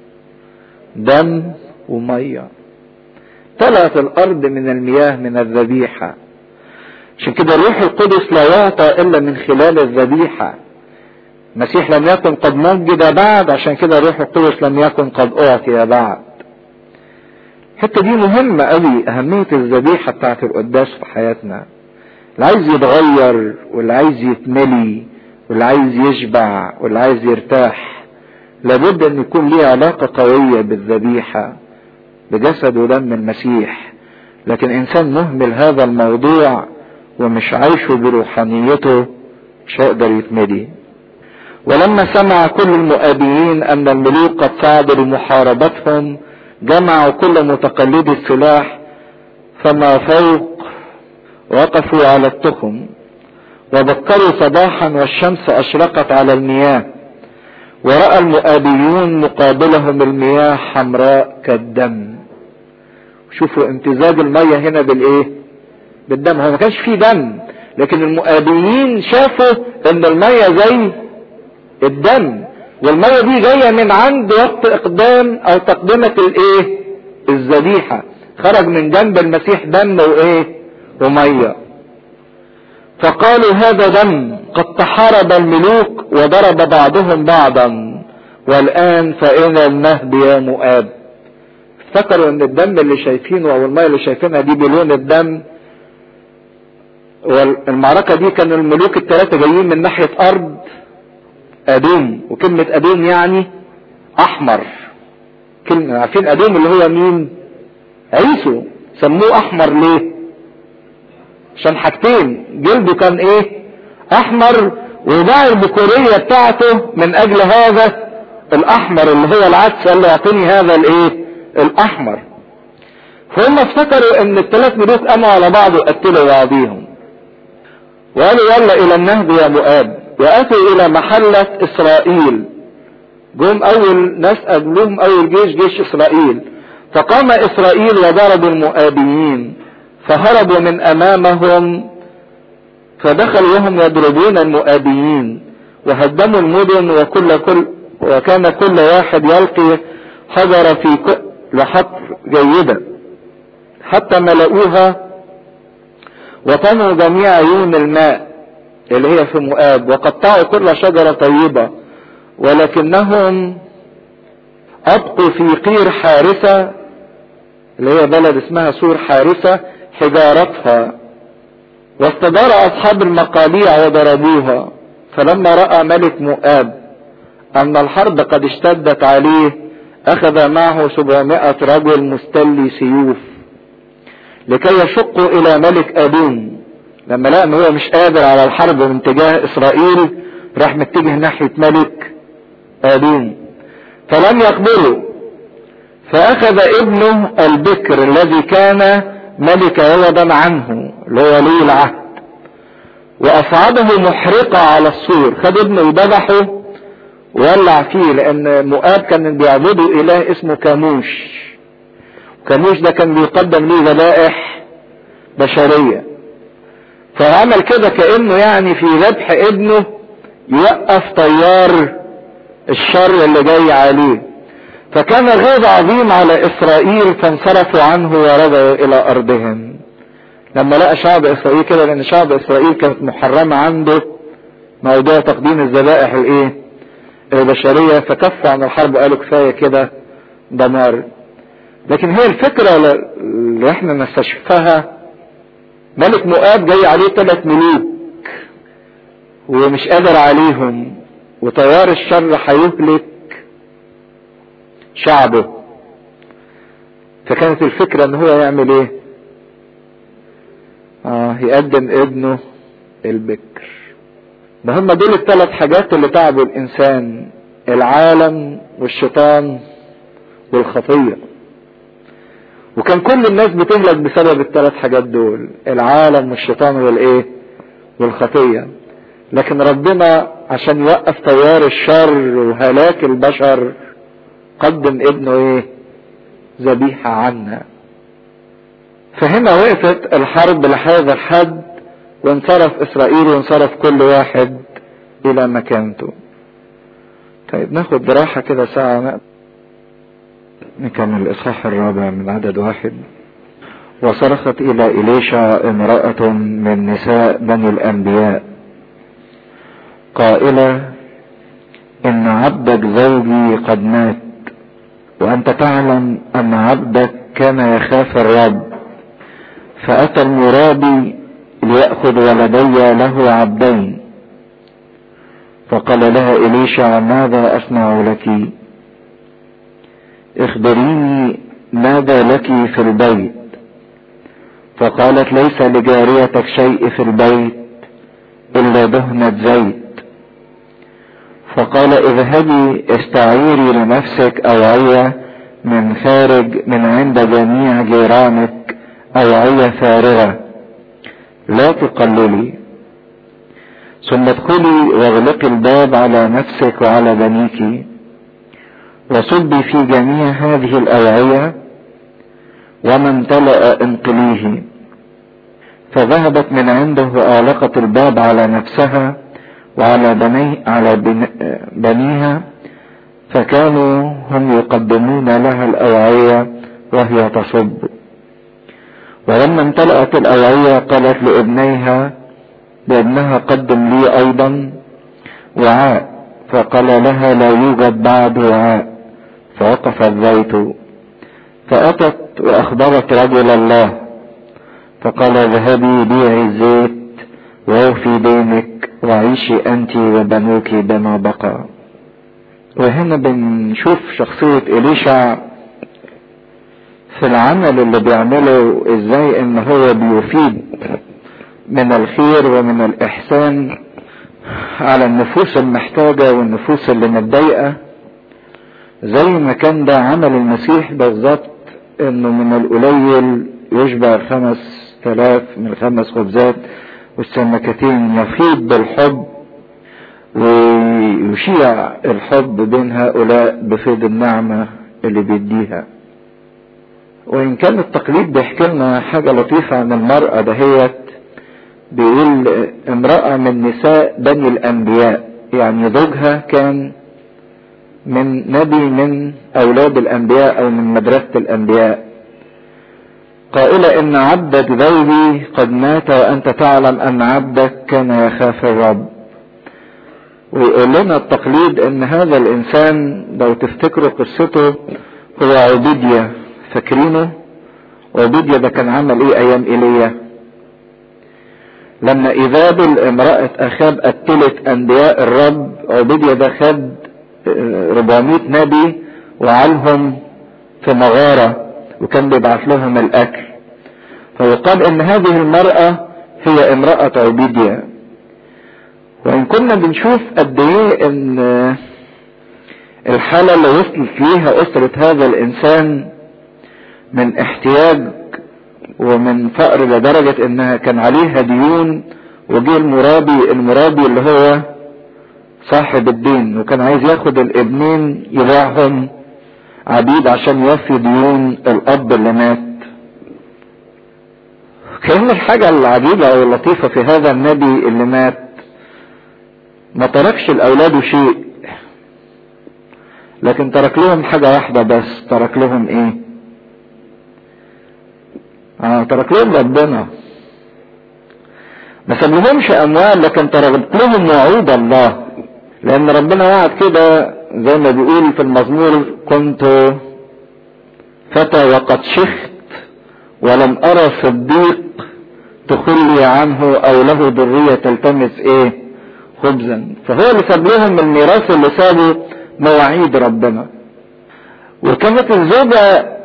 دم ومية طلعت الارض من المياه من الذبيحة عشان كده الروح القدس لا يعطى الا من خلال الذبيحة المسيح لم يكن قد مجد بعد عشان كده الروح القدس لم يكن قد اعطي بعد الحته دي مهمه قوي اهميه الذبيحه بتاعت القداس في حياتنا اللي عايز يتغير واللي عايز يتملي واللي عايز يشبع واللي عايز يرتاح لابد ان يكون ليه علاقه قويه بالذبيحه بجسد ودم المسيح لكن انسان مهمل هذا الموضوع ومش عايشه بروحانيته مش هيقدر يتملي ولما سمع كل المؤابيين ان الملوك قد صعدوا لمحاربتهم جمعوا كل متقلدي السلاح فما فوق وقفوا على التخم وبكروا صباحا والشمس اشرقت على المياه ورأى المؤابيون مقابلهم المياه حمراء كالدم شوفوا امتزاج المية هنا بالايه بالدم هو ما كانش فيه دم لكن المؤابيين شافوا ان المية زي الدم والمية دي جاية من عند وقت اقدام او تقدمة الايه الذبيحة خرج من جنب المسيح دم وايه ومية فقالوا هذا دم قد تحارب الملوك وضرب بعضهم بعضا والان فإن النهب يا مؤاب افتكروا ان الدم اللي شايفينه او المية اللي شايفينها دي بلون الدم والمعركة دي كان الملوك الثلاثة جايين من ناحية ارض ادوم وكلمة ادوم يعني احمر كلمة عارفين ادوم اللي هو مين عيسو سموه احمر ليه عشان حاجتين جلده كان ايه احمر وباع البكورية بتاعته من اجل هذا الاحمر اللي هو العدس قال له اعطيني هذا الايه الاحمر فهم افتكروا ان الثلاث ملوك قاموا على بعض وقتلوا بعضيهم وقالوا يلا الى النهب يا مؤاب واتوا الى محلة اسرائيل جم اول ناس قبلهم اول جيش جيش اسرائيل فقام اسرائيل وضربوا المؤابيين فهربوا من امامهم فدخلوا وهم يضربون المؤابيين وهدموا المدن وكل كل وكان كل واحد يلقي حجر في كل حقر جيدة حتى ملؤوها وطنوا جميع عيون الماء اللي هي في مؤاب وقطعوا كل شجرة طيبة ولكنهم أبقوا في قير حارسة اللي هي بلد اسمها سور حارسة حجارتها واستدار أصحاب المقاليع وضربوها فلما رأى ملك مؤاب أن الحرب قد اشتدت عليه أخذ معه سبعمائة رجل مستلي سيوف لكي يشقوا إلى ملك أدوم لما لقى ان هو مش قادر على الحرب من تجاه إسرائيل راح متجه ناحية ملك أدوم فلم يقبلوا فأخذ ابنه البكر الذي كان ملك عوضا عنه اللي هو ولي العهد وأصعده محرقة على السور خد ابنه وذبحه وولع فيه لأن مؤاب كان بيعبدوا إله اسمه كاموش كاموش ده كان بيقدم ليه ذبائح بشرية فعمل كده كأنه يعني في ذبح ابنه يوقف طيار الشر اللي جاي عليه فكان غيظ عظيم على اسرائيل فانصرفوا عنه ورجعوا الى ارضهم لما لقى شعب اسرائيل كده لان شعب اسرائيل كانت محرمة عنده موضوع تقديم الذبائح الايه البشرية فكفوا عن الحرب وقالوا كفاية كده دمار لكن هي الفكرة اللي احنا نستشفها ملك مؤاب جاي عليه ثلاث ملوك ومش قادر عليهم وتيار الشر هيهلك شعبه فكانت الفكرة ان هو يعمل ايه اه يقدم ابنه البكر ما هم دول الثلاث حاجات اللي تعبوا الانسان العالم والشيطان والخطية وكان كل الناس بتهلك بسبب الثلاث حاجات دول العالم والشيطان والايه والخطية لكن ربنا عشان يوقف تيار الشر وهلاك البشر قدم ابنه ايه ذبيحة عنا فهنا وقفت الحرب لهذا الحد وانصرف اسرائيل وانصرف كل واحد الى مكانته طيب ناخد راحة كده ساعة نكمل الاصحاح الرابع من عدد واحد وصرخت الى اليشا امرأة من نساء بني الانبياء قائلة ان عبدك زوجي قد مات وانت تعلم ان عبدك كان يخاف الرب فاتى المرابي ليأخذ ولدي له عبدين فقال لها إليشع ماذا أصنع لك اخبريني ماذا لك في البيت فقالت ليس لجاريتك شيء في البيت إلا دهنة زيت فقال اذهبي استعيري لنفسك أوعية من خارج من عند جميع جيرانك أوعية فارغة لا تقللي ثم ادخلي واغلقي الباب على نفسك وعلى بنيك وصبي في جميع هذه الأوعية وما امتلأ انقليه فذهبت من عنده وآلقت الباب على نفسها وعلى بني على بنيها فكانوا هم يقدمون لها الأوعية وهي تصب ولما امتلأت الأوعية قالت لابنيها بأنها قدم لي أيضا وعاء فقال لها لا يوجد بعد وعاء فوقف الزيت فأتت وأخبرت رجل الله فقال اذهبي بيعي الزيت ووفي دينك وعيشي أنت وبنوك بما بقى وهنا بنشوف شخصية إليشع في العمل اللي بيعمله ازاي ان هو بيفيد من الخير ومن الاحسان على النفوس المحتاجة والنفوس اللي متضايقة زي ما كان ده عمل المسيح بالظبط انه من القليل يشبع خمس تلاف من الخمس خبزات والسمكتين يفيض بالحب ويشيع الحب بين هؤلاء بفيض النعمة اللي بيديها وإن كان التقليد بيحكي لنا حاجة لطيفة عن المرأة دهيت بيقول امرأة من نساء بني الأنبياء يعني زوجها كان من نبي من أولاد الأنبياء أو من مدرسة الأنبياء قائلة إن عبدك زوجي قد مات وأنت تعلم أن عبدك كان يخاف الرب ويقول لنا التقليد ان هذا الانسان لو تفتكروا قصته هو عبيديا فاكرينه عبيديا ده كان عمل ايه ايام ايليا لما ايزابل امرأة اخاب قتلت انبياء الرب عبيديا ده خد 400 نبي وعلهم في مغارة وكان بيبعت لهم الاكل فيقال ان هذه المرأة هي امرأة عبيديا وان كنا بنشوف قد ايه ان الحالة اللي وصلت ليها اسرة هذا الانسان من احتياج ومن فقر لدرجة انها كان عليها ديون وجه المرابي المرابي اللي هو صاحب الدين وكان عايز ياخد الابنين يبيعهم عبيد عشان يوفي ديون الاب اللي مات كان الحاجة العجيبة او اللطيفة في هذا النبي اللي مات ما تركش الاولاد شيء لكن ترك لهم حاجة واحدة بس ترك لهم ايه اه ترك لهم ربنا ما سابلهمش اموال لكن ترك لهم وعود الله لان ربنا وعد كده زي ما بيقول في المزمور كنت فتى وقد شخت ولم ارى صديق تخلي عنه او له ذرية تلتمس ايه خبزا فهو اللي ساب لهم الميراث اللي سابه مواعيد ربنا وكانت الزوجة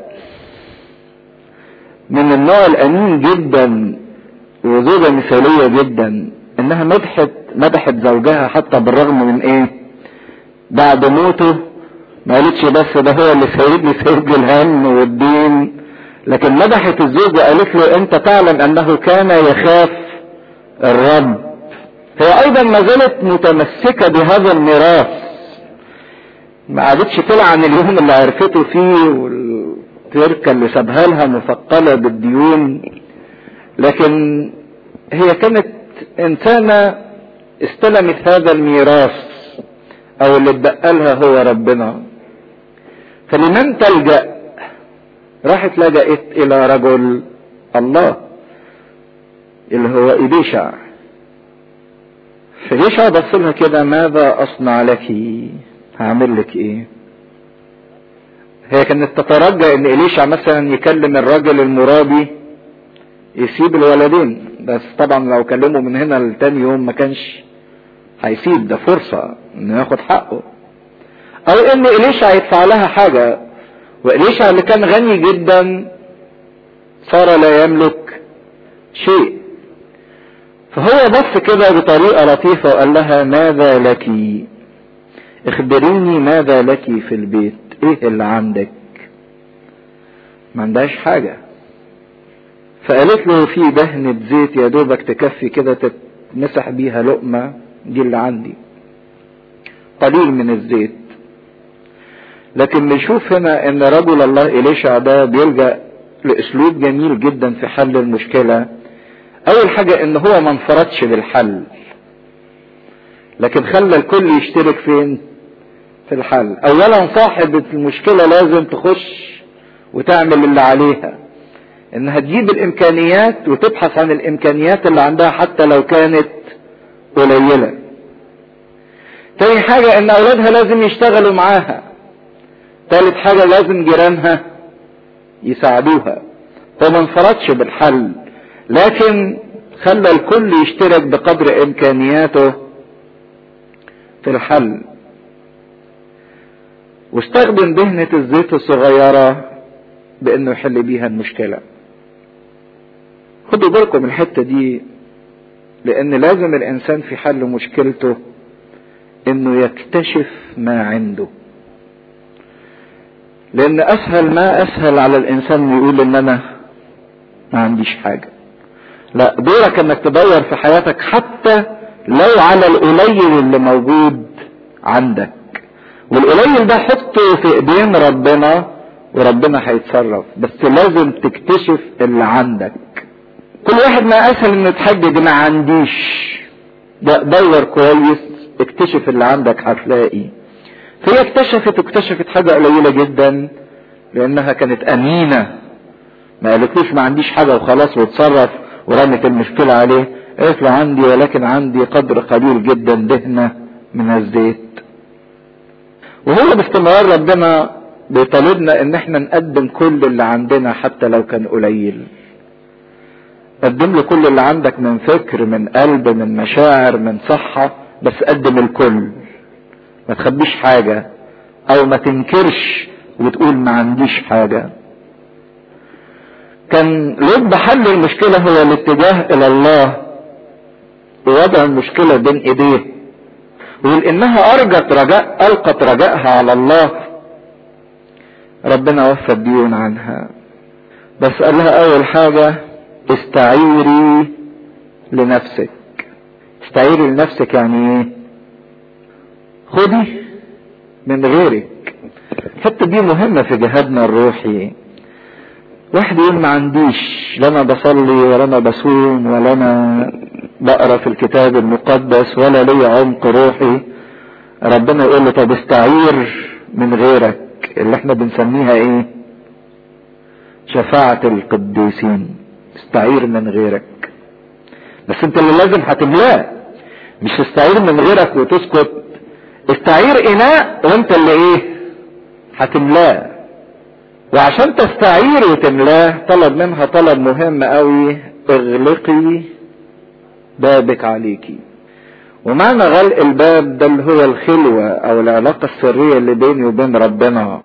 من النوع الامين جدا وزوجة مثالية جدا انها مدحت مدحت زوجها حتى بالرغم من ايه بعد موته ما قالتش بس ده هو اللي سايبني سايب لي الهم والدين لكن مدحت الزوج وقالت له انت تعلم انه كان يخاف الرب هي ايضا ما زالت متمسكة بهذا الميراث ما قعدتش تلعن اليوم اللي عرفته فيه والتركة اللي سابها لها مثقلة بالديون لكن هي كانت انسانة استلمت هذا الميراث او اللي اتبقى لها هو ربنا فلمن تلجأ راحت لجأت الى رجل الله اللي هو إليشع فإليشع بص لها كده ماذا أصنع لك هعمل لك إيه هي كانت تترجى ان إليشع مثلا يكلم الراجل المرابي يسيب الولدين بس طبعا لو كلمه من هنا لتاني يوم ما كانش هيسيب ده فرصة انه ياخد حقه او ان إليشع يدفع لها حاجة وإليشع اللي كان غني جدا صار لا يملك شيء فهو بص كده بطريقة لطيفة وقال لها ماذا لك اخبريني ماذا لك في البيت ايه اللي عندك ما عندهاش حاجة فقالت له في دهنة زيت يا دوبك تكفي كده تتمسح بيها لقمة دي اللي عندي قليل من الزيت لكن نشوف هنا ان رجل الله إليشع ده بيلجأ لاسلوب جميل جدا في حل المشكلة اول حاجة ان هو ما انفردش بالحل لكن خلى الكل يشترك فين في الحل اولا صاحبة المشكلة لازم تخش وتعمل اللي عليها انها تجيب الامكانيات وتبحث عن الامكانيات اللي عندها حتى لو كانت قليلة تاني حاجة ان اولادها لازم يشتغلوا معاها تالت حاجة لازم جيرانها يساعدوها هو ما انفردش بالحل لكن خلى الكل يشترك بقدر امكانياته في الحل واستخدم دهنة الزيت الصغيرة بانه يحل بيها المشكله خدوا بالكم الحته دي لان لازم الانسان في حل مشكلته انه يكتشف ما عنده لان اسهل ما اسهل على الانسان يقول ان انا ما عنديش حاجه لا دورك انك تدور في حياتك حتى لو على القليل اللي موجود عندك والقليل ده حطه في ايدين ربنا وربنا هيتصرف بس لازم تكتشف اللي عندك كل واحد ما اسهل انه يتحجج ما عنديش ده دور كويس اكتشف اللي عندك هتلاقي فهي اكتشفت واكتشفت حاجة قليلة جدا لانها كانت امينة ما قالتلوش ما عنديش حاجة وخلاص وتصرف ورمت المشكلة عليه قالت له عندي ولكن عندي قدر قليل جدا دهنة من الزيت وهو باستمرار ربنا بيطالبنا ان احنا نقدم كل اللي عندنا حتى لو كان قليل قدم له كل اللي عندك من فكر من قلب من مشاعر من صحة بس قدم الكل ما تخبيش حاجة او ما تنكرش وتقول ما عنديش حاجة كان لب حل المشكلة هو الاتجاه الى الله ووضع المشكلة بين ايديه ويقول انها ارجت رجاء القت رجائها على الله ربنا وفى الديون عنها بس قال لها اول حاجة استعيري لنفسك استعيري لنفسك يعني ايه خدي من غيرك الحته دي مهمة في جهادنا الروحي واحد يقول ما عنديش لا انا بصلي ولا انا بصوم ولا انا بقرا في الكتاب المقدس ولا لي عمق روحي ربنا يقول له طب استعير من غيرك اللي احنا بنسميها ايه شفاعة القديسين استعير من غيرك بس انت اللي لازم هتملاه مش تستعير من غيرك وتسكت استعير اناء وانت اللي ايه هتملاه وعشان تستعير وتملاه طلب منها طلب مهم قوي اغلقي بابك عليكي ومعنى غلق الباب ده اللي هو الخلوة او العلاقة السرية اللي بيني وبين ربنا